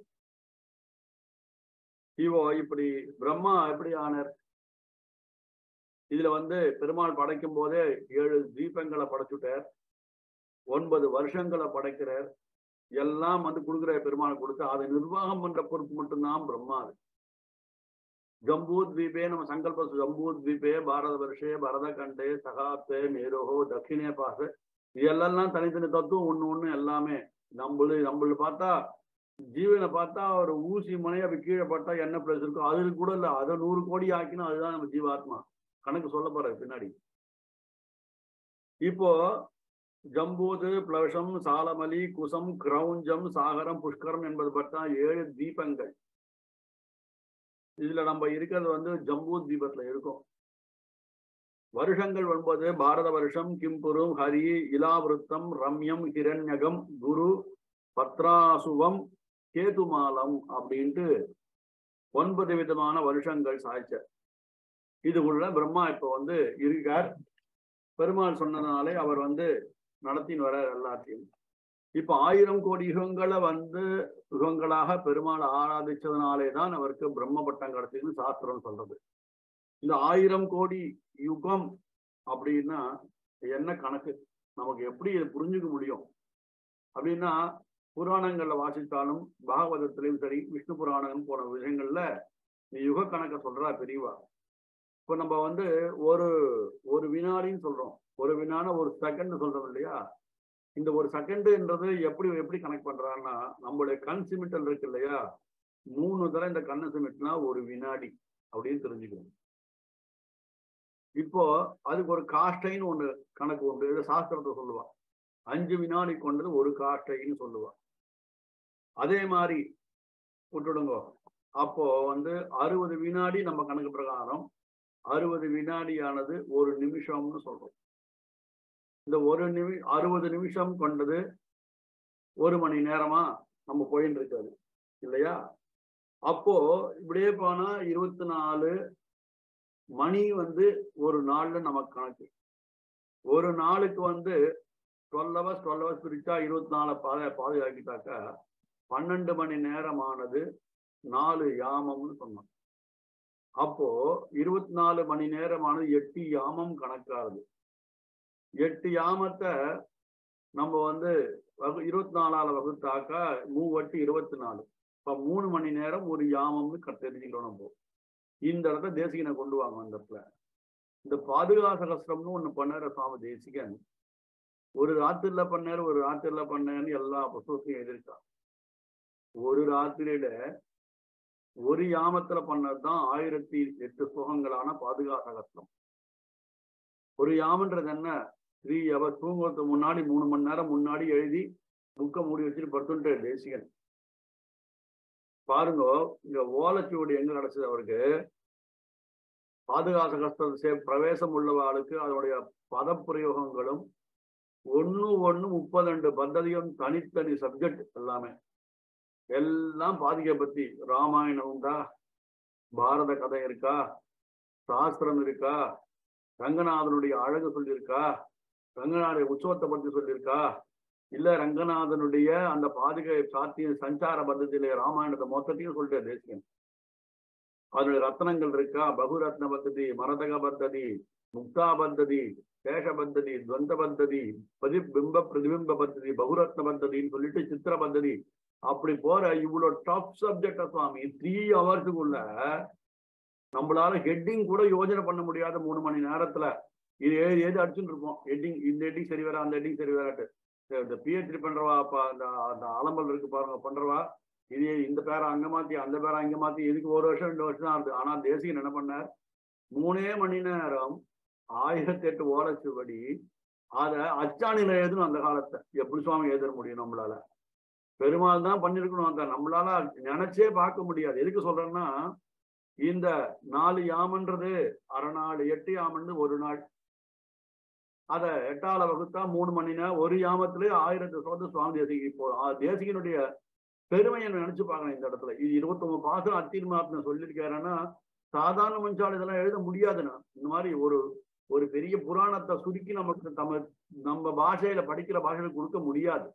இவோ இப்படி பிரம்மா எப்படி ஆனார் இதுல வந்து பெருமாள் படைக்கும் போதே ஏழு தீபங்களை படைச்சுட்டார் ஒன்பது வருஷங்களை படைக்கிறார் எல்லாம் வந்து கொடுக்குற பெருமாள் கொடுத்து அதை நிர்வாகம் பண்ற பொறுப்பு மட்டும்தான் பிரம்மா அது ஜம்பூத்வீபே நம்ம சங்கல்ப ஜம்பூத்வீபே பாரத வருஷே பரதகண்டே சகாப்தே மேரோஹோ தட்சிணே பாச இதெல்லாம் தனித்தனி தத்துவம் ஒண்ணு ஒண்ணு எல்லாமே நம்மளு நம்மள பார்த்தா ஜீவனை பார்த்தா ஒரு ஊசி மனையை அப்படி கீழே பட்டா என்ன பிளேஸ் இருக்கும் அதுக்கு கூட இல்ல அதை நூறு கோடி ஆக்கினா அதுதான் நம்ம ஜீவாத்மா கணக்கு சொல்ல போற பின்னாடி இப்போ ஜம்பூது பிளவசம் சாலமலி குசம் கிரௌஞ்சம் சாகரம் புஷ்கரம் என்பது பட்டா ஏழு தீபங்கள் இதுல நம்ம இருக்கிறது வந்து ஜம்பூ தீபத்துல இருக்கோம் வருஷங்கள் ஒன்பது பாரத வருஷம் கிம்புரும் ஹரி இலாவிருத்தம் ரம்யம் ஹிரண்யகம் குரு பத்ராசுவம் கேதுமாலம் அப்படின்ட்டு ஒன்பது விதமான வருஷங்கள் சாய்ச்ச இதுக்குள்ள பிரம்மா இப்ப வந்து இருக்கார் பெருமாள் சொன்னதுனாலே அவர் வந்து நடத்தின்னு வர எல்லாத்தையும் இப்ப ஆயிரம் கோடி யுகங்களை வந்து யுகங்களாக பெருமாள் ஆராதிச்சதுனாலே தான் அவருக்கு பிரம்ம பட்டம் கிடைச்சதுன்னு சாஸ்திரம் சொல்றது இந்த ஆயிரம் கோடி யுகம் அப்படின்னா என்ன கணக்கு நமக்கு எப்படி இதை புரிஞ்சுக்க முடியும் அப்படின்னா புராணங்கள்ல வாசித்தாலும் பாகவதத்திலையும் சரி விஷ்ணு புராணம் போன விஷயங்கள்ல இந்த யுக கணக்கை சொல்றா பெரியவா இப்ப நம்ம வந்து ஒரு ஒரு வினாடின்னு சொல்றோம் ஒரு வினான ஒரு செகண்ட் சொல்றோம் இல்லையா இந்த ஒரு செகண்டுன்றது எப்படி எப்படி கனெக்ட் பண்றாங்கன்னா நம்மளுடைய கண் சிமிட்டல் இருக்கு இல்லையா மூணு தடவை இந்த கண்ணை சிமிட்னா ஒரு வினாடி அப்படின்னு தெரிஞ்சுக்கணும் இப்போ அதுக்கு ஒரு காஷ்டைன்னு ஒண்ணு கணக்கு உண்டு இதை சாஸ்திரத்தை சொல்லுவா அஞ்சு வினாடி கொண்டது ஒரு காஷ்டைன்னு சொல்லுவா அதே மாதிரி விட்டுடுங்க அப்போ வந்து அறுபது வினாடி நம்ம கணக்கு பிரகாரம் அறுபது வினாடியானது ஒரு நிமிஷம்னு சொல்றோம் இந்த ஒரு நிமி அறுபது நிமிஷம் கொண்டது ஒரு மணி நேரமா நம்ம போயின்னு இருக்காது இல்லையா அப்போ இப்படியே போனா இருபத்தி நாலு மணி வந்து ஒரு நாள்ல நமக்கு கணக்கு ஒரு நாளுக்கு வந்து டுவெல் ஹவர்ஸ் டுவெல் ஹவர்ஸ் பிரிச்சா இருபத்தி நாலு பாதை பாதுகாக்கிட்டாக்கா பன்னெண்டு மணி நேரமானது நாலு யாமம்னு சொன்னோம் அப்போ இருபத்தி நாலு மணி நேரமானது எட்டு யாமம் கணக்காகுது எட்டு யாமத்தை நம்ம வந்து வகு இருபத்தி நாலால வகுத்தாக்கா மூவட்டு இருபத்தி நாலு இப்ப மூணு மணி நேரம் ஒரு யாமம்னு க- தெரிஞ்சுக்கிறோம் நம்ம இந்த இடத்த தேசிகனை கொண்டு வாங்க அந்த இடத்துல இந்த பாதுகா சகஸ்திரம்னு ஒண்ணு பண்ணாரு சுவாமி தேசிகன் ஒரு ராத்திரில பண்ணாரு ஒரு ராத்திரில பண்ணாருன்னு எல்லா புத்தகத்தையும் எழுதியிருக்கா ஒரு ராத்திரியில ஒரு யாமத்துல பண்ணதுதான் ஆயிரத்தி எட்டு சுகங்களான பாதுகா சகஸ்திரம் ஒரு யாமன்றது என்ன த்ரீ ஹவர் தூங்குறதுக்கு முன்னாடி மூணு மணி நேரம் முன்னாடி எழுதி புக்கை மூடி வச்சுட்டு படுத்துட்டார் தேசிகன் பாருங்க இங்க ஓலைச்சுவடி எங்க கிடைச்சது அவருக்கு பாதுகாச கஷ்டத்தை பிரவேசம் உள்ளவாளுக்கு அதனுடைய பதப்பிரயோகங்களும் ஒண்ணு ஒண்ணு முப்பது பத்ததியும் தனித்தனி சப்ஜெக்ட் எல்லாமே எல்லாம் பாதிக்க பத்தி ராமாயணம் உண்டா பாரத கதை இருக்கா சாஸ்திரம் இருக்கா ரங்கநாதனுடைய அழகு சொல்லியிருக்கா ரங்கநாத உற்சவத்தை பத்தி சொல்லியிருக்கா இல்ல ரங்கநாதனுடைய அந்த பாதுகை சாத்திய சஞ்சார பద్ధதியில ராமாயணத்தை மொத்தத்தையும் சொல்லிட்டு தேசியம் அதனுடைய ரத்னங்கள் இருக்கா பகுரத்ன பத்ததி மரதக பத்ததி முக்தா பத்ததி சேஷ பத்ததி துவந்த பத்ததி பிரதிபிம்ப பிரதிபிம்ப பத்ததி பகுரத்ன பத்ததின்னு சொல்லிட்டு சித்திர பத்ததி அப்படி போற இவ்வளவு டாப் சப்ஜெக்ட சுவாமி த்ரீ ஹவர்ஸுக்குள்ள நம்மளால ஹெட்டிங் கூட யோஜனை பண்ண முடியாத மூணு மணி நேரத்துல இது ஏது ஏது அடிச்சுட்டு இருப்போம் ஹெட்டிங் இந்த ஹெட்டிங் சரி வரா அந்த ஹெட்டிங் சரி வராட்டு இந்த பிஹெச்டி பண்றவா அப்ப அந்த அந்த ஆலம்பல் இருக்கு பாருங்க பண்றவா இது இந்த பேரை அங்க மாத்தி அந்த பேரை அங்க மாத்தி இதுக்கு ஒரு வருஷம் ரெண்டு வருஷம் தான் ஆகுது ஆனா தேசிகன் என்ன பண்ணார் மூணே மணி நேரம் ஆயிரத்தி எட்டு ஓலைச்சுவடி அத அச்சாணியில எழுதணும் அந்த காலத்தை எப்படி சுவாமி எழுத முடியும் நம்மளால பெருமாள் தான் பண்ணிருக்கணும் அந்த நம்மளால நினைச்சே பார்க்க முடியாது எதுக்கு சொல்றேன்னா இந்த நாலு யாமன்றது அரை நாள் எட்டு யாமன்னு ஒரு நாள் அத எட்டால வகுத்தா மூணு மணி நேரம் ஒரு யாமத்திலே ஆயிரத்து சோத சுவாமி தேசிக இப்போ ஆ, தேசிகனுடைய பெருமையை நினைச்சு பார்க்கணும் இந்த இடத்துல இது இருபத்தொன்பது பாசம் அத்திருமாத்ம சொல்லியிருக்காருன்னா சாதாரண மனுஷால் இதெல்லாம் எழுத முடியாதுண்ணா இந்த மாதிரி ஒரு ஒரு பெரிய புராணத்தை சுருக்கி நமக்கு நம்ம நம்ம பாஷையில படிக்கிற பாஷையில கொடுக்க முடியாது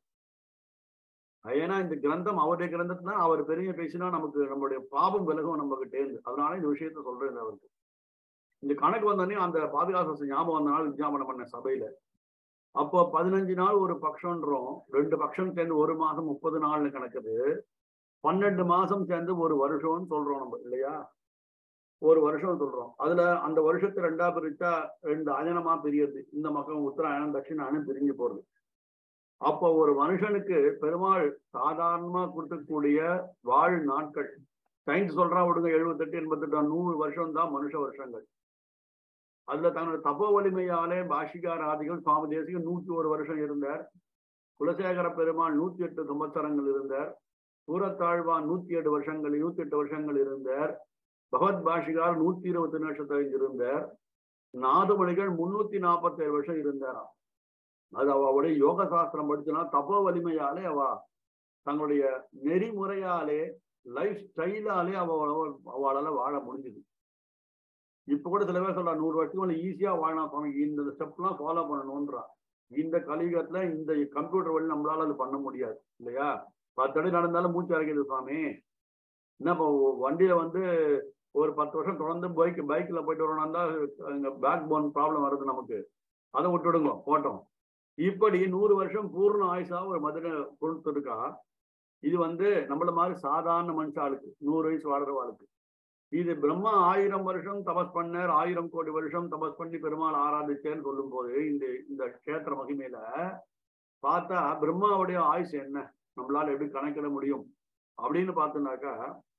ஏன்னா இந்த கிரந்தம் அவருடைய கிரந்தத்தை தான் அவர் பெருமையை பேசினா நமக்கு நம்மளுடைய பாபம் விலகும் நம்ம கிட்டேந்து அதனால இந்த விஷயத்த சொல்றேன் அவருக்கு இந்த கணக்கு வந்தோடனே அந்த பாதுகாப்பு ஞாபகம் வந்த நாள் விஞ்ஞாபனம் பண்ண சபையில அப்போ பதினஞ்சு நாள் ஒரு பட்சம்ன்றோம் ரெண்டு பட்சம் சேர்ந்து ஒரு மாசம் முப்பது நாள்னு கணக்குது பன்னெண்டு மாசம் சேர்ந்து ஒரு வருஷம்னு சொல்றோம் நம்ம இல்லையா ஒரு வருஷம் சொல்றோம் அதுல அந்த வருஷத்தை ரெண்டா பிரிச்சா ரெண்டு அயனமா பிரியுது இந்த பக்கம் உத்தராயணம் தட்சிணாயனம் பிரிஞ்சு போறது அப்போ ஒரு மனுஷனுக்கு பெருமாள் சாதாரணமா கொடுக்கக்கூடிய வாழ் நாட்கள் சயின்ஸ் சொல்றா விடுங்க எழுபத்தெட்டு எண்பத்தெட்டு நூறு வருஷம் தான் மனுஷ வருஷங்கள் அதுல தன்னோட தபோ வலிமையாலே பாஷிகார ஆதிகள் சுவாமி தேசிகம் நூத்தி ஒரு வருஷம் இருந்தார் குலசேகர பெருமாள் நூத்தி எட்டு சம்பத்சரங்கள் இருந்தார் சூரத்தாழ்வான் நூத்தி எட்டு வருஷங்கள் நூத்தி எட்டு வருஷங்கள் இருந்தார் பகவத் பாஷிகார் நூத்தி இருபத்தி வருஷத்தில் இருந்தார் நாதமணிகள் முன்னூத்தி நாற்பத்தி ஏழு வருஷம் இருந்தாராம் அது அவளுடைய யோக சாஸ்திரம் படிச்சுனா தபோ வலிமையாலே அவ தங்களுடைய நெறிமுறையாலே லைஃப் ஸ்டைலாலே அவ அவளால வாழ முடிஞ்சுது இப்ப கூட சில பேர் சொல்றா நூறு வருஷத்துக்கு ஈஸியா வாழலாம் சுவாமி இந்த ஸ்டெப் எல்லாம் ஃபாலோ பண்ணணும்ன்றா இந்த கலியுகத்துல இந்த கம்ப்யூட்டர் வழி நம்மளால அது பண்ண முடியாது இல்லையா பத்து அடி நடந்தாலும் மூச்சு அரைக்குது சுவாமி என்ன இப்போ வண்டியில வந்து ஒரு பத்து வருஷம் தொடர்ந்து பைக் பைக்ல போயிட்டு வரணும்னா பேக் போன் ப்ராப்ளம் வருது நமக்கு அதை விட்டுடுங்க போட்டோம் இப்படி நூறு வருஷம் பூர்ண ஆயுசா ஒரு மதுரை கொடுத்துருக்கா இது வந்து நம்மள மாதிரி சாதாரண மனுஷாளுக்கு நூறு வயசு வாழ்றவாளுக்கு இது பிரம்மா ஆயிரம் வருஷம் தபஸ் பண்ணார் ஆயிரம் கோடி வருஷம் தபஸ் பண்ணி பெருமாள் ஆராதிச்சேன்னு சொல்லும் போது இந்த இந்த கஷேத்திர மகிமையில பார்த்தா பிரம்மாவுடைய ஆயுசு என்ன நம்மளால எப்படி கணக்கிட முடியும் அப்படின்னு பார்த்தோம்னாக்கா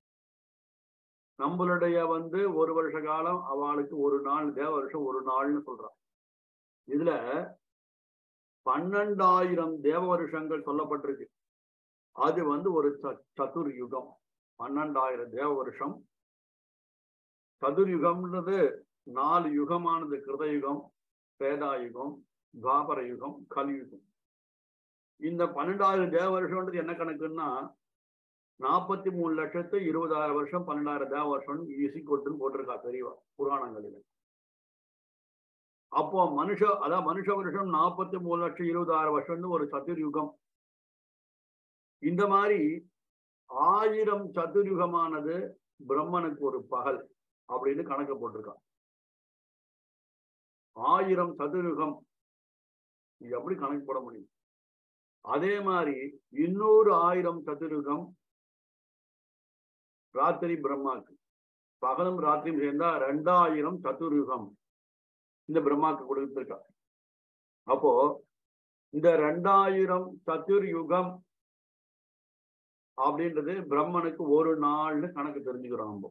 நம்மளுடைய வந்து ஒரு வருஷ காலம் அவளுக்கு ஒரு நாள் தேவ வருஷம் ஒரு நாள்னு சொல்றான் இதுல பன்னெண்டாயிரம் தேவ வருஷங்கள் சொல்லப்பட்டிருக்கு அது வந்து ஒரு சதுர் யுகம் பன்னெண்டாயிரம் தேவ வருஷம் சதுர்யுகம்ன்றது நாலு யுகமானது கிருதயுகம் பேதாயுகம் துவாபர யுகம் கலியுகம் இந்த பன்னெண்டாயிரம் தேவ வருஷம்ன்றது என்ன கணக்குன்னா நாற்பத்தி மூணு லட்சத்து இருபதாயிரம் வருஷம் பன்னெண்டாயிரம் தேவ வருஷம் ஈசி கொட்டுன்னு போட்டிருக்கா பெரியவா புராணங்களில் அப்போ மனுஷ அதான் மனுஷ வருஷம் நாற்பத்தி மூணு லட்சம் இருபதாயிரம் வருஷம்னு ஒரு சதுர்யுகம் இந்த மாதிரி ஆயிரம் சதுர்யுகமானது பிரம்மனுக்கு ஒரு பகல் அப்படின்னு கணக்கு போட்டிருக்கான் ஆயிரம் சதுர்யுகம் எப்படி கணக்கு போட முடியும் அதே மாதிரி இன்னொரு ஆயிரம் சதுர்யுகம் ராத்திரி பிரம்மாக்கு பகலும் ராத்திரியும் சேர்ந்தா ரெண்டாயிரம் சதுர்யுகம் இந்த பிரம்மாக்கு கொடுத்திருக்கா அப்போ இந்த ரெண்டாயிரம் சதுர்யுகம் அப்படின்றது பிரம்மனுக்கு ஒரு நாள்னு கணக்கு தெரிஞ்சுக்கிறோம் நம்ம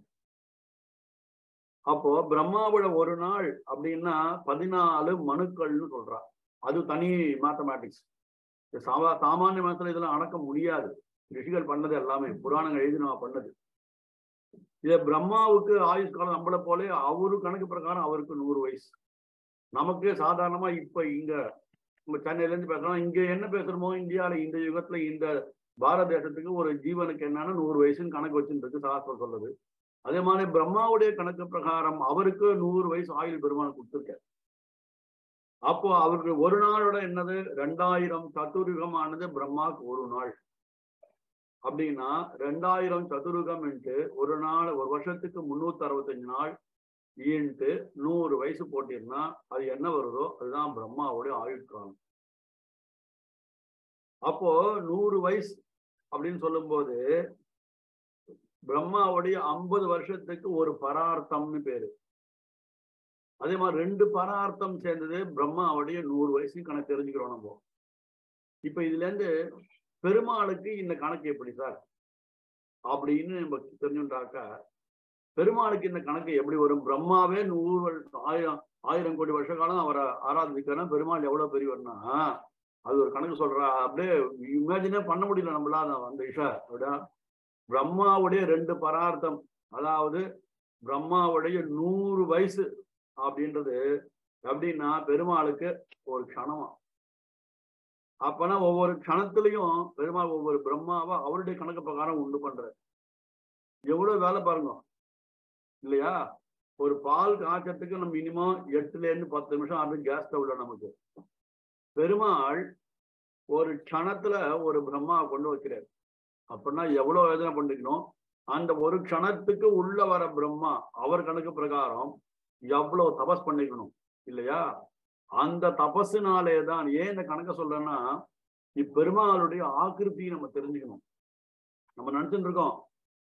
அப்போ பிரம்மாவோட ஒரு நாள் அப்படின்னா பதினாலு மனுக்கள்னு சொல்றா அது தனி மேத்தமேட்டிக்ஸ் சாமா சாமானிய மனசுல இதெல்லாம் அடக்க முடியாது ரிஷிகள் பண்ணது எல்லாமே புராணங்கள் எழுதி நம்ம பண்ணது இத பிரம்மாவுக்கு ஆயுஷ் காலம் நம்மளை போல அவரு கணக்கு பிரகாரம் அவருக்கு நூறு வயசு நமக்கு சாதாரணமா இப்ப இங்க நம்ம சென்னையில இருந்து பேசுறோம் இங்க என்ன பேசுறோமோ இந்தியாவில இந்த யுகத்துல இந்த பாரத தேசத்துக்கு ஒரு ஜீவனுக்கு என்னன்னா நூறு வயசுன்னு கணக்கு வச்சுட்டு இருக்கு சாஸ்திரம் சொல்லுது அதே மாதிரி பிரம்மாவுடைய கணக்கு பிரகாரம் அவருக்கு நூறு வயசு ஆயுள் பெருமாள் கொடுத்துருக்க அப்போ அவருக்கு ஒரு நாளோட என்னது ரெண்டாயிரம் சதுர்யுகமானது பிரம்மாவுக்கு ஒரு நாள் அப்படின்னா ரெண்டாயிரம் சதுர்யுகம் ஒரு நாள் ஒரு வருஷத்துக்கு முன்னூத்தி அறுபத்தஞ்சு நாள் ஈன்ட்டு நூறு வயசு போட்டிருந்தா அது என்ன வருதோ அதுதான் பிரம்மாவுடைய ஆயுட்காலம் அப்போ நூறு வயசு அப்படின்னு சொல்லும்போது பிரம்மாவுடைய ஐம்பது வருஷத்துக்கு ஒரு பரார்த்தம்னு பேரு அதே மாதிரி ரெண்டு பரார்த்தம் சேர்ந்தது பிரம்மாவுடைய நூறு வயசு கணக்கு தெரிஞ்சுக்கிறோம் நம்ம இப்ப இதுல இருந்து பெருமாளுக்கு இந்த கணக்கு எப்படி சார் அப்படின்னு நம்ம தெரிஞ்சுட்டாக்கா பெருமாளுக்கு இந்த கணக்கு எப்படி வரும் பிரம்மாவே நூறு வருஷம் ஆயிரம் ஆயிரம் கோடி வருஷ காலம் அவரை ஆராதிக்கிறோம் பெருமாள் எவ்வளவு பெரியவர்னா அது ஒரு கணக்கு சொல்றா அப்படியே இமேஜினே பண்ண முடியல நம்மளால அந்த விஷா அப்படியா பிரம்மாவுடைய ரெண்டு பரார்த்தம் அதாவது பிரம்மாவுடைய நூறு வயசு அப்படின்றது எப்படின்னா பெருமாளுக்கு ஒரு க்ஷணமா அப்பனா ஒவ்வொரு க்ஷணத்திலையும் பெருமாள் ஒவ்வொரு பிரம்மாவா அவருடைய கணக்கு பிரகாரம் உண்டு பண்ற எவ்வளவு வேலை பாருங்க இல்லையா ஒரு பால் காய்ச்சறதுக்கு நம்ம மினிமம் எட்டுல இருந்து பத்து நிமிஷம் ஆகுது கேஸ் ஸ்டவ்ல நமக்கு பெருமாள் ஒரு க்ஷணத்துல ஒரு பிரம்மாவை கொண்டு வைக்கிறார் அப்படின்னா எவ்வளவு வேதனை பண்ணிக்கணும் அந்த ஒரு க்ஷணத்துக்கு உள்ள வர பிரம்மா அவர் கணக்கு பிரகாரம் எவ்வளவு தபஸ் பண்ணிக்கணும் இல்லையா அந்த தபஸுனாலே தான் ஏன் இந்த கணக்க சொல்றேன்னா இப்பெருமாளுடைய ஆக்கிருத்தியை நம்ம தெரிஞ்சுக்கணும் நம்ம நினைச்சுட்டு இருக்கோம்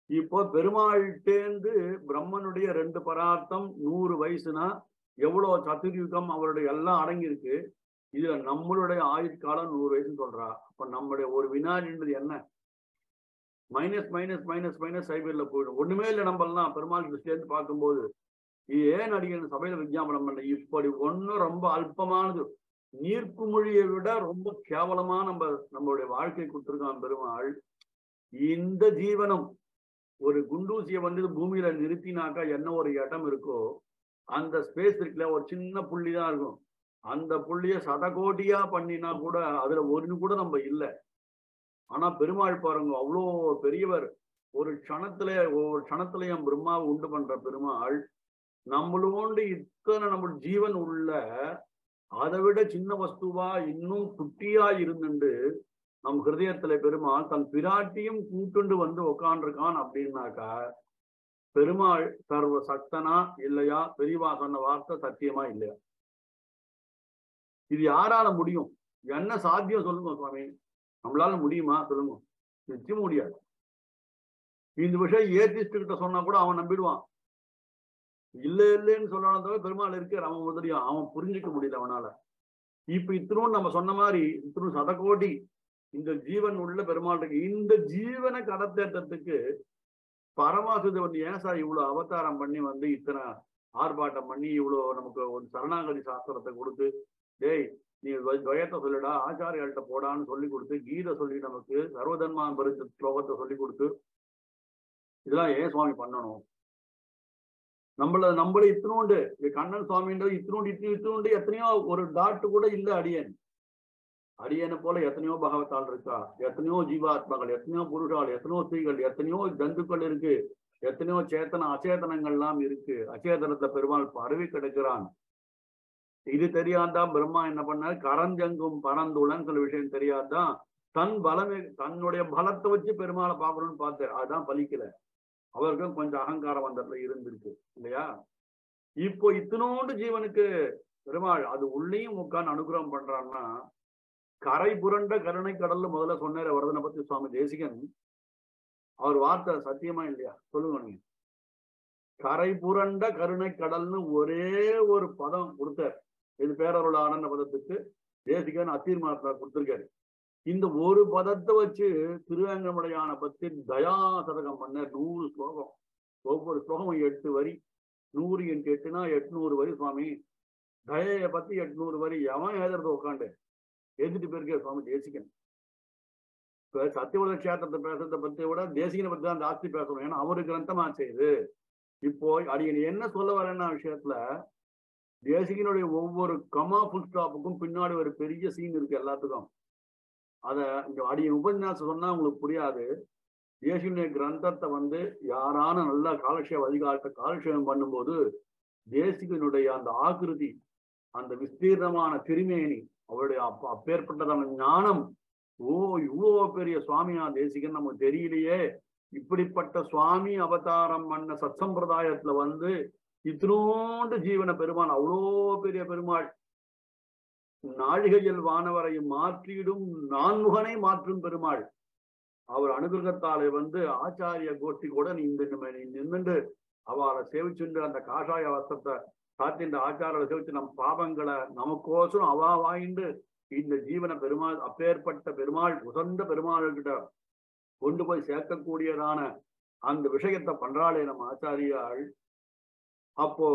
இப்போ பெருமாள்கிட்டேந்து பிரம்மனுடைய ரெண்டு பரார்த்தம் நூறு வயசுனா எவ்வளவு சதுர்யுகம் அவருடைய எல்லாம் அடங்கியிருக்கு இதுல நம்மளுடைய ஆயுட்காலம் நூறு வயசுன்னு சொல்றா அப்ப நம்முடைய ஒரு வினாடின்றது என்ன மைனஸ் மைனஸ் மைனஸ் மைனஸ் சைபர்ல போயிடும் ஒண்ணுமே இல்லை நம்மலாம் பெருமாள் சேர்ந்து பார்க்கும்போது இது ஏன் அடிக்கணும் சபையில விஞ்ஞாபனம் பண்ண இப்படி ஒண்ணும் ரொம்ப அல்பமானது நீர்க்குமொழியை விட ரொம்ப கேவலமா நம்ம நம்மளுடைய வாழ்க்கை கொடுத்துருக்கான் பெருமாள் இந்த ஜீவனம் ஒரு குண்டூசியை வந்து பூமியில நிறுத்தினாக்கா என்ன ஒரு இடம் இருக்கோ அந்த ஸ்பேஸ் இருக்குல்ல ஒரு சின்ன புள்ளி தான் இருக்கும் அந்த புள்ளிய சதகோட்டியா பண்ணினா கூட அதுல ஒன்னு கூட நம்ம இல்லை ஆனா பெருமாள் பாருங்க அவ்வளோ பெரியவர் ஒரு க்ஷணத்துல ஒவ்வொரு க்ஷணத்திலையும் பிரம்மாவை உண்டு பண்ற பெருமாள் நம்மளோண்டு இத்தனை நம்ம ஜீவன் உள்ள அதை விட சின்ன வஸ்துவா இன்னும் குட்டியா இருந்துண்டு நம் ஹிருதயத்துல பெருமாள் தன் பிராட்டியும் கூட்டுண்டு வந்து உக்காண்டிருக்கான் அப்படின்னாக்கா பெருமாள் சர்வ சக்தனா இல்லையா பெரியவா சொன்ன வார்த்தை சத்தியமா இல்லையா இது யாரால முடியும் என்ன சாத்தியம் சொல்லுங்க சுவாமி நம்மளால முடியுமா சொல்லுங்க நிச்சயம் முடியாது இந்த விஷயம் ஏத்திஸ்ட் கிட்ட சொன்னா கூட அவன் நம்பிடுவான் இல்ல இல்லைன்னு சொல்லணும் தவிர பெருமாள் இருக்கார் அவன் உதவியும் அவன் புரிஞ்சுக்க முடியல அவனால இப்ப இத்தனும் நம்ம சொன்ன மாதிரி இத்தனும் சதகோடி இந்த ஜீவன் உள்ள பெருமாள் இருக்கு இந்த ஜீவனை கடத்தேற்றத்துக்கு பரமாசுதவன் ஏன் சார் இவ்வளவு அவதாரம் பண்ணி வந்து இத்தனை ஆர்ப்பாட்டம் பண்ணி இவ்வளவு நமக்கு ஒரு சரணாகதி சாஸ்திரத்தை கொடுத்து டேய் நீ துவயத்தை சொல்லிடா ஆச்சாரியர்கள்ட்ட போடான்னு சொல்லி கொடுத்து கீதை சொல்லி நமக்கு சர்வதன்மா பரிசு ஸ்லோகத்தை சொல்லி கொடுத்து இதெல்லாம் ஏன் சுவாமி பண்ணணும் நம்மள நம்மள இத்தினோண்டு கண்ணன் சுவாமின்றது இத்தினோண்டு இத்தி இத்தினோண்டு எத்தனையோ ஒரு டாட்டு கூட இல்ல அடியன் அடியனை போல எத்தனையோ பகவத்தால் இருக்கா எத்தனையோ ஜீவாத்மாக்கள் எத்தனையோ புருஷால் எத்தனையோ ஸ்திரீகள் எத்தனையோ ஜந்துக்கள் இருக்கு எத்தனையோ சேத்தன அச்சேதனங்கள்லாம் இருக்கு அச்சேதனத்தை பெருமாள் பரவி கிடக்கிறான் இது தெரியாதான் பிரம்மா என்ன பண்ணார் கரஞ்சங்கும் பரந்துளன் சில விஷயம் தெரியாதான் தன் பலமே தன்னுடைய பலத்தை வச்சு பெருமாளை பார்க்கணும்னு பார்த்தார் அதுதான் பலிக்கல அவருக்கும் கொஞ்சம் அகங்காரம் வந்ததுல இருந்திருக்கு இல்லையா இப்போ இத்தனோண்டு ஜீவனுக்கு பெருமாள் அது உள்ளேயும் உட்காந்து அனுகிரகம் பண்றான்னா கரை புரண்ட கருணை கடல்ல முதல்ல சொன்னார் வரதனை பத்தி சுவாமி தேசிகன் அவர் வார்த்தை சத்தியமா இல்லையா சொல்லுங்க நீங்க கரை புரண்ட கருணை கடல்னு ஒரே ஒரு பதம் கொடுத்தார் இது பேரருள் ஆனந்த பதத்துக்கு தேசிகன் அத்தீர்மானத்தை கொடுத்திருக்காரு இந்த ஒரு பதத்தை வச்சு திருவேங்கமடையான பத்தி தயா சதகம் பண்ண நூறு ஸ்லோகம் ஒவ்வொரு ஸ்லோகமும் எட்டு வரி நூறு இன்ட்டு எட்டுனா எட்நூறு வரி சுவாமி தயையை பத்தி எட்நூறு வரி எவன் எழுதுறது உட்காந்து எழுதிட்டு போயிருக்கே சுவாமி தேசிகன் இப்ப சத்தியவத கஷேத்திரத்தை பேசுறதை பத்தி விட தேசிகனை பத்தி தான் ஜாஸ்தி பேசணும் ஏன்னா அவரு கிரந்தமா செய்யுது இப்போ அடியன் என்ன சொல்ல வரேன்னா விஷயத்துல தேசிகனுடைய ஒவ்வொரு கமா ஃபுல் ஸ்டாப்புக்கும் பின்னாடி ஒரு பெரிய சீன் இருக்கு எல்லாத்துக்கும் அத இந்த அடியன் உபன்யாசம் சொன்னா உங்களுக்கு புரியாது தேசிகனுடைய கிரந்தத்தை வந்து யாரான நல்லா காலக்ஷேப அதிகாரத்தை காலக்ஷேபம் பண்ணும்போது தேசிகனுடைய அந்த ஆகிருதி அந்த விஸ்தீர்ணமான திருமேனி அவருடைய அப்ப அப்பேற்பட்டதான ஞானம் ஓ இவ்வளோ பெரிய சுவாமியா தேசிகன் நமக்கு தெரியலையே இப்படிப்பட்ட சுவாமி அவதாரம் பண்ண சத்சம்பிரதாயத்துல வந்து இத்தினோண்டு ஜீவன பெருமாள் அவ்வளோ பெரிய பெருமாள் நாழிகையில் வானவரையும் மாற்றிடும் நான்முகனை மாற்றும் பெருமாள் அவர் அனுகிரகத்தாலே வந்து ஆச்சாரிய கோஷ்டி கூட நீ இந்த நின்று அவளை சேவிச்சுண்டு அந்த காஷாய வஸ்திரத்தை சாத்தின்ற ஆச்சாரத்தை சேவிச்சு நம் பாவங்களை நமக்கோசரம் அவா வாங்கிண்டு இந்த ஜீவன பெருமாள் அப்பேற்பட்ட பெருமாள் உசந்த பெருமாள்கிட்ட கொண்டு போய் சேர்க்கக்கூடியதான அந்த விஷயத்தை பண்றாளே நம்ம ஆச்சாரியாள் அப்போ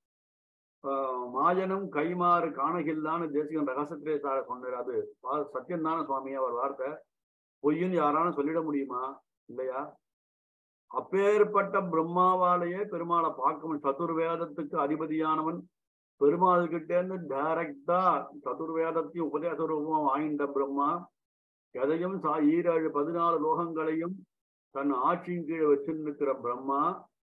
மாயனும் கைமாறு காணகில்லான்னு தேசிகன் ரகசியத்திலே சார சொன்னார் அது சத்தியம் தானே சுவாமி அவர் வார்த்தை பொய்ன்னு யாராலும் சொல்லிட முடியுமா இல்லையா அப்பேற்பட்ட பிரம்மாவாலேயே பெருமாளை பார்க்க சதுர்வேதத்துக்கு அதிபதியானவன் பெருமாள் கிட்டே இருந்து டைரக்டா சதுர்வேதத்தையும் உபதேச ரூபமா வாங்கிட்ட பிரம்மா எதையும் சா ஈரேழு பதினாலு லோகங்களையும் தன் ஆட்சியின் கீழே வச்சிருக்கிற பிரம்மா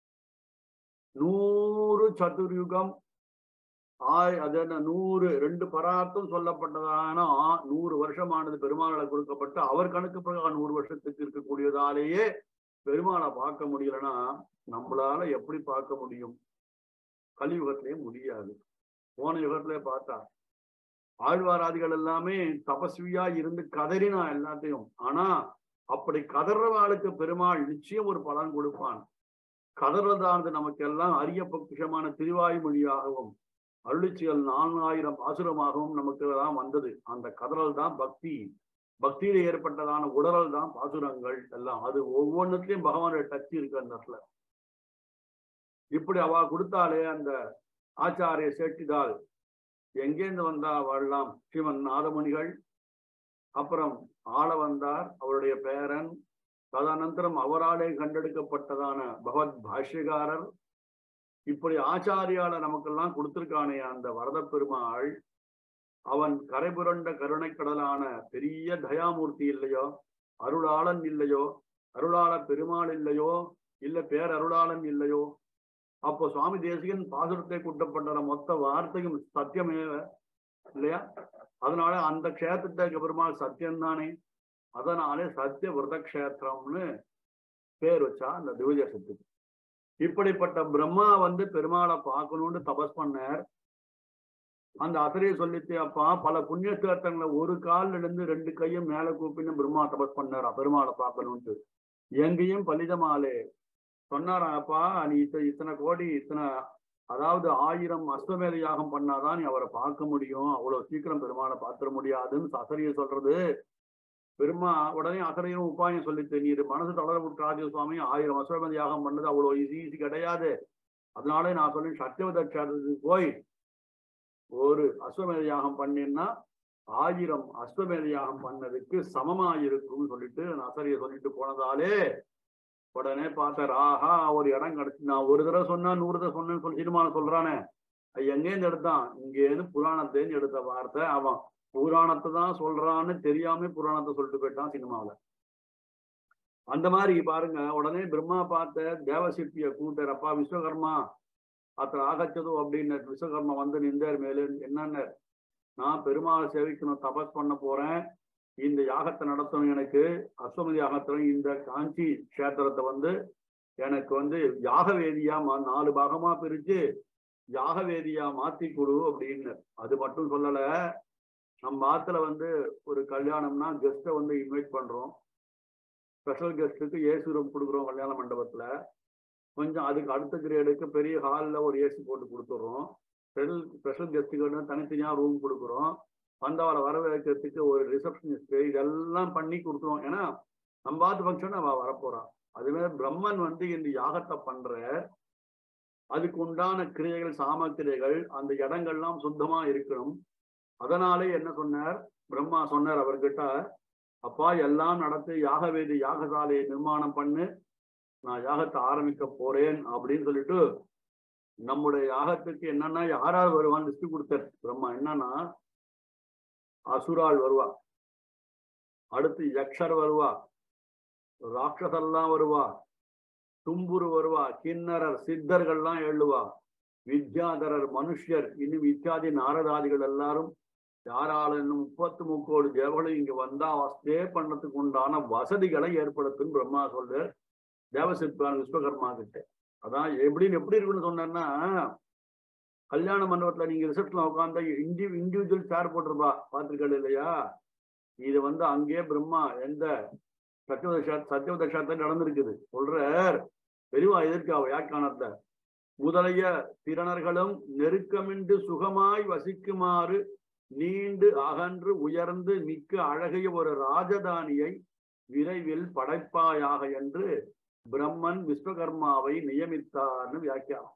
நூறு சதுர்யுகம் ஆய் அது என்ன நூறு ரெண்டு பரார்த்தம் சொல்லப்பட்டதான நூறு வருஷமானது பெருமாளை கொடுக்கப்பட்டு அவர் கணக்கு பிரகாரம் நூறு வருஷத்துக்கு இருக்கக்கூடியதாலேயே பெருமாளை பார்க்க முடியலன்னா நம்மளால எப்படி பார்க்க முடியும் கலியுகத்திலே முடியாது போன யுகத்திலே பார்த்தா ஆழ்வாராதிகள் எல்லாமே தபஸ்வியா இருந்து கதறினா எல்லாத்தையும் ஆனா அப்படி கதறவாளுக்கு பெருமாள் நிச்சயம் ஒரு பலன் கொடுப்பான் கதறதானது நமக்கு எல்லாம் அரிய பொக்கிஷமான திருவாய்மொழியாகவும் அருளிச்சியல் நான்காயிரம் பாசுரமாகவும் நமக்கு எல்லாம் வந்தது அந்த கதறல் தான் பக்தி பக்தியில ஏற்பட்டதான உடறல் தான் பாசுரங்கள் எல்லாம் அது ஒவ்வொன்றுத்திலையும் பகவானுடைய டச் இருக்கு அந்த இடத்துல இப்படி அவ கொடுத்தாலே அந்த ஆச்சாரிய சேட்டிதால் எங்கேருந்து வந்தா வாழலாம் ஸ்ரீமன் நாதமுனிகள் அப்புறம் ஆள வந்தார் அவருடைய பேரன் ததனந்தரம் அவராலே கண்டெடுக்கப்பட்டதான பகவத் பாஷ்யகாரர் இப்படி ஆச்சாரியால நமக்கெல்லாம் கொடுத்திருக்கானே அந்த வரத பெருமாள் அவன் கரைபுரண்ட கருணை கடலான பெரிய தயாமூர்த்தி இல்லையோ அருளாளன் இல்லையோ அருளாள பெருமாள் இல்லையோ இல்ல பேரருளாளன் இல்லையோ அப்போ சுவாமி தேசிகன் பாசுரத்தை கூட்டப்பட்ட மொத்த வார்த்தையும் சத்தியமே இல்லையா அதனால அந்த க்ஷேத்திரத்துக்கு பெருமாள் சத்தியம்தானே அதனாலே சத்திய விரத கஷேத்திரம்னு பேர் வச்சா அந்த திவ்யதேசத்துக்கு இப்படிப்பட்ட பிரம்மா வந்து பெருமாளை பார்க்கணும்னு தபஸ் பண்ணார் அந்த அசரையை சொல்லிட்டு அப்பா பல புண்ணிய தீர்த்தங்களை ஒரு கால்ல இருந்து ரெண்டு கையும் மேல கூப்பின்னு பிரம்மா தபஸ் பண்ணார் பெருமாளை பார்க்கணும்ட்டு எங்கேயும் பலிதமாலே சொன்னாராம் அப்பா நீ இத்த- இத்தனை கோடி இத்தனை அதாவது ஆயிரம் அஸ்வமேத யாகம் பண்ணாதான் நீ அவரை பார்க்க முடியும் அவ்வளவு சீக்கிரம் பெருமாளை பார்த்துட முடியாதுன்னு அசரிய சொல்றது பெருமா உடனே அசரையும் உபாயம் சொல்லிட்டு நீர் மனசு தளர விட்டு சுவாமி ஆயிரம் அஸ்வமேத யாகம் பண்ணது அவ்வளவு ஈஸி ஈஸி கிடையாது அதனால நான் சொல்லி சத்தியவத கஷேத்திரத்துக்கு போய் ஒரு அஸ்வமேத யாகம் பண்ணினா ஆயிரம் அஸ்வமேத யாகம் பண்ணதுக்கு சமமா இருக்கும்னு சொல்லிட்டு நான் அசரிய சொல்லிட்டு போனதாலே உடனே பார்த்தார் ஆஹா ஒரு இடம் கிடைச்சு நான் ஒரு தடவை சொன்னா நூறு தடவை சொன்னேன்னு சொல்லி சினிமால சொல்றானே அது எங்கேருந்து எடுத்தான் இங்கேருந்து புராணத்தேன்னு எடுத்த வார்த்தை அவன் புராணத்தை தான் சொல்றான்னு தெரியாம புராணத்தை சொல்லிட்டு போயிட்டான் சினிமாவில் அந்த மாதிரி பாருங்க உடனே பிரம்மா பார்த்த தேவசிற்பிய கூட்டர் அப்பா விஸ்வகர்மா அத்தனை ஆகச்சதோ அப்படின்னு விஸ்வகர்மா வந்து நின்றார் மேலே என்னன்னு நான் பெருமாளை சேவிக்கணும் தபஸ் பண்ண போறேன் இந்த யாகத்தை நடத்தணும் எனக்கு அஸ்வமதி யாகத்துல இந்த காஞ்சி கஷேத்திரத்தை வந்து எனக்கு வந்து யாக வேதியா மா- நாலு பாகமா பிரிச்சு யாக வேதியா மாத்தி கொடு அப்படின்னு அது மட்டும் சொல்லல நம்ம ஆத்துல வந்து ஒரு கல்யாணம்னா கெஸ்ட்டை வந்து இன்வைட் பண்றோம் ஸ்பெஷல் கெஸ்ட்டுக்கு ஏசி ரூம் கொடுக்குறோம் கல்யாண மண்டபத்துல கொஞ்சம் அதுக்கு அடுத்த கிரேடுக்கு பெரிய ஹாலில் ஒரு ஏசி போட்டு கொடுத்துட்றோம் ஸ்பெஷல் ஸ்பெஷல் கெஸ்ட்டுக்கு தனித்தனியாக ரூம் கொடுக்குறோம் வந்தவரை வரவேற்கிறதுக்கு ஒரு ரிசப்ஷனிஸ்ட் இதெல்லாம் பண்ணி கொடுத்துருவோம் ஏன்னா நம்ம பார்த்து ஃபங்க்ஷன் அவ வரப்போறான் அதுமாதிரி பிரம்மன் வந்து இந்த யாகத்தை பண்ற அதுக்கு உண்டான கிரியைகள் சாமக்கிரியைகள் அந்த இடங்கள்லாம் சுத்தமா இருக்கணும் அதனாலே என்ன சொன்னார் பிரம்மா சொன்னார் அவர்கிட்ட அப்பா எல்லாம் நடத்தி யாகவேதி யாகசாலையை நிர்மாணம் பண்ணு நான் யாகத்தை ஆரம்பிக்க போறேன் அப்படின்னு சொல்லிட்டு நம்முடைய யாகத்துக்கு என்னன்னா யார் யார் வருவான்னு லிஸ்ட் கொடுத்தார் பிரம்மா என்னன்னா அசுராள் வருவா அடுத்து யக்ஷர் வருவா ராட்சசெல்லாம் வருவா தும்புரு வருவா கிண்ணறர் சித்தர்கள்லாம் எழுவா வித்யாதரர் மனுஷர் இன்னும் இத்தியாதி நாரதாதிகள் எல்லாரும் யாரால இன்னும் முப்பத்து முக்கோடி தேவர்களும் இங்க வந்தா ஸ்டே பண்ணதுக்கு உண்டான வசதிகளை ஏற்படுத்துன்னு பிரம்மா சொல்றார் தேவசிற்பான் விஸ்வகர்மா கிட்ட அதான் எப்படின்னு எப்படி இருக்குன்னு சொன்னேன்னா கல்யாண மண்டபத்துல நீங்க ரிசப்ஷன்ல உட்காந்தா இண்டி இண்டிவிஜுவல் சேர் போட்டிருப்பா பார்த்திருக்கல இல்லையா இது வந்து அங்கேயே பிரம்மா எந்த சத்தியவதா சத்தியவதா நடந்திருக்குது சொல்றார் பெரியவா எதிர்க்கா வியாக்கானத்தை முதலைய திறனர்களும் நெருக்கமின்றி சுகமாய் வசிக்குமாறு நீண்டு அகன்று உயர்ந்து மிக்க அழகிய ஒரு ராஜதானியை விரைவில் படைப்பாயாக என்று பிரம்மன் விஸ்வகர்மாவை நியமித்தார்னு வியாக்கியானம்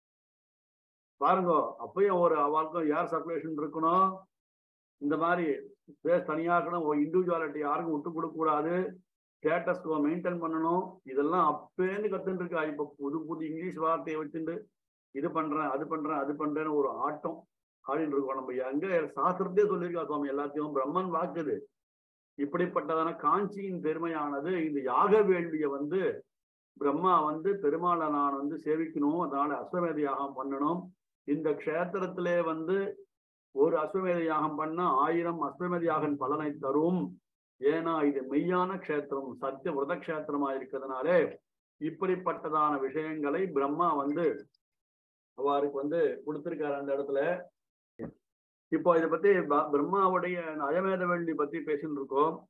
பாருங்க அப்பயும் ஒரு அவளுக்கும் ஏர் சர்க்குலேஷன் இருக்கணும் இந்த மாதிரி ஸ்பேஸ் தனியாக்கணும் ஒரு இண்டிவிஜுவாலிட்டி யாருக்கும் விட்டு கொடுக்க கூடாது ஸ்டேட்டஸ் மெயின்டைன் பண்ணணும் இதெல்லாம் அப்பேந்து கத்துட்டு இருக்கா இப்ப புது புது இங்கிலீஷ் வார்த்தையை வச்சுட்டு இது பண்றேன் அது பண்றேன் அது பண்றேன்னு ஒரு ஆட்டம் ஆடிட்டு இருக்கோம் நம்ம எங்க சாஸ்திரத்தையே சொல்லியிருக்கா சுவாமி எல்லாத்தையும் பிரம்மன் வாக்குது இப்படிப்பட்டதான காஞ்சியின் பெருமையானது இந்த யாக வேள்வியை வந்து பிரம்மா வந்து பெருமாளை நான் வந்து சேவிக்கணும் அதனால அஸ்வமேத யாகம் பண்ணணும் இந்த க்ஷேத்திரத்திலே வந்து ஒரு அஸ்வமேத யாகம் பண்ண ஆயிரம் அஸ்வமேத யாகம் பலனை தரும் ஏன்னா இது மெய்யான க்ஷேத்திரம் சத்திய விரத க்ஷேத்திரமா இருக்கிறதுனாலே இப்படிப்பட்டதான விஷயங்களை பிரம்மா வந்து அவருக்கு வந்து கொடுத்திருக்காரு அந்த இடத்துல இப்போ இதை பத்தி ப- பிரம்மாவுடைய அயமேத வேள்வி பத்தி பேசிட்டு இருக்கோம்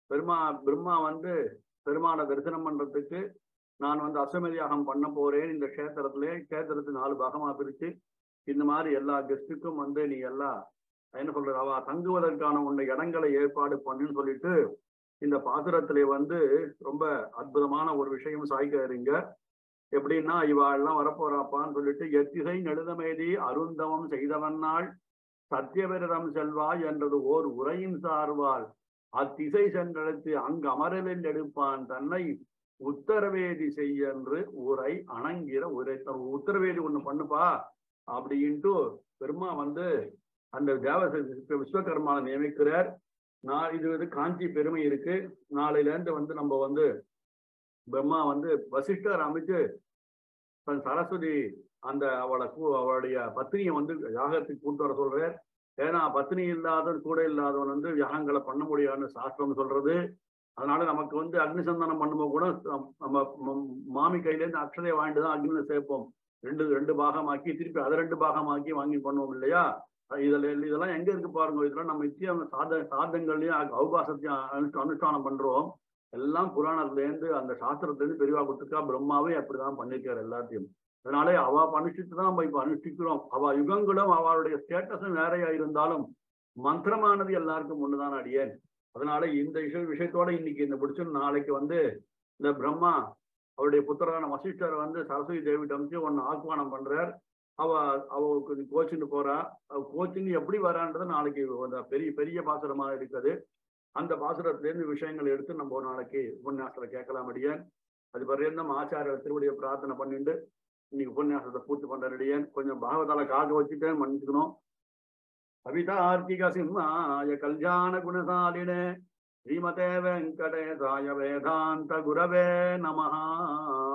பெருமா பிரம்மா வந்து பெருமானை தரிசனம் பண்றதுக்கு நான் வந்து அஸ்வமேத யாகம் பண்ண போறேன் இந்த கஷேத்திரத்திலே கஷேத்திரத்தை நாலு பாகமா பிரிச்சு இந்த மாதிரி எல்லா கெஸ்ட்டுக்கும் வந்து நீ எல்லாம் என்ன சொல்றது அவ தங்குவதற்கான உன்னை இடங்களை ஏற்பாடு பண்ணுன்னு சொல்லிட்டு இந்த பாசுரத்திலே வந்து ரொம்ப அற்புதமான ஒரு விஷயம் சாய்க்கிறீங்க எப்படின்னா இவா எல்லாம் வரப்போறாப்பான்னு சொல்லிட்டு எத்திசை நெடுதமேதி அருந்தவம் செய்தவன்னாள் சத்தியவிரதம் செல்வாய் என்றது ஓர் உரையின் சார்வால் அத்திசை சென்றெடுத்து அங்கு அமரலில் எடுப்பான் தன்னை உத்தரவேதி செய்யென்று உரை அணங்கிற உரை உத்தரவேதி ஒண்ணு பண்ணுப்பா அப்படின்ட்டு பெருமா வந்து அந்த தேவ விஸ்வகர்மாவை நியமிக்கிறார் நான் இது வந்து காஞ்சி பெருமை இருக்கு நாளையில இருந்து வந்து நம்ம வந்து பிரம்மா வந்து வசிஷ்டர் அமைச்சு தன் சரஸ்வதி அந்த அவளை கூ- அவளுடைய பத்னியை வந்து யாகத்துக்கு கூட்டு வர சொல்றார் ஏன்னா பத்னி இல்லாதவன் கூட இல்லாதவன் வந்து யாகங்களை பண்ண முடியாதுன்னு சாஸ்திரம் சொல்றது அதனால நமக்கு வந்து அக்னி சந்தானம் பண்ணும்போது கூட நம்ம- நம்ம ம- மாமி கையில இருந்து அக்ஷதையை வாங்கிட்டு தான் அக்னியில சேர்ப்போம் ரெண்டு ரெண்டு பாகமாக்கி திருப்பி அதை ரெண்டு பாகமாக்கி வாங்கி பண்ணுவோம் இல்லையா இதுல இதெல்லாம் எங்க இருக்கு பாருங்க இதெல்லாம் நம்ம நித்தியம் சாத சாதங்கள்லயும் அவுபாசத்தையும் அனுஷ்ட- அனுஷ்டானம் பண்றோம் எல்லாம் புராணத்துல இருந்து அந்த சாஸ்திரத்துல இருந்து பெரியவா கொடுத்துருக்கா பிரம்மாவே அப்படிதான் பண்ணிருக்காரு எல்லாத்தையும் அதனாலே அவ அனுஷ்டித்து தான் நம்ம இப்ப அனுஷ்டிக்கிறோம் அவ யுகங்களும் அவளுடைய ஸ்டேட்டஸும் வேறையா இருந்தாலும் மந்திரமானது எல்லாருக்கும் ஒண்ணுதான் அடியேன் அதனால இந்த விஷய விஷயத்தோட இன்னைக்கு இந்த முடிச்சு நாளைக்கு வந்து இந்த பிரம்மா அவருடைய புத்திரரான வசிஷ்டர் வந்து சரஸ்வதி தேவிட்ட அமைச்சு ஒன்னு ஆக்குவானம் பண்றார் அவ அவ கோச்சின்னு போறா அவ கோச்சிங் எப்படி வரான்றது நாளைக்கு அந்த பெரிய பெரிய பாசுரமா இருக்குது அந்த பாசுரத்துல இருந்து விஷயங்கள் எடுத்து நம்ம ஒரு நாளைக்கு உபன்யாசத்துல கேட்கலாம் அடியேன் அது பர்யந்தம் ஆச்சாரிய திருவடியை பிரார்த்தனை பண்ணிட்டு இன்னைக்கு உபன்யாசத்தை பூர்த்தி பண்ற அடியேன் கொஞ்சம் பாகவதால காக்க வச்சுட்டேன் மன்னிச்சுக்கணும் கவிதார்த்திக சிம்மாய கல்யாண குணசாலினே ஸ்ரீமதே வெங்கடேசாய வேதாந்த குரவே நமஹா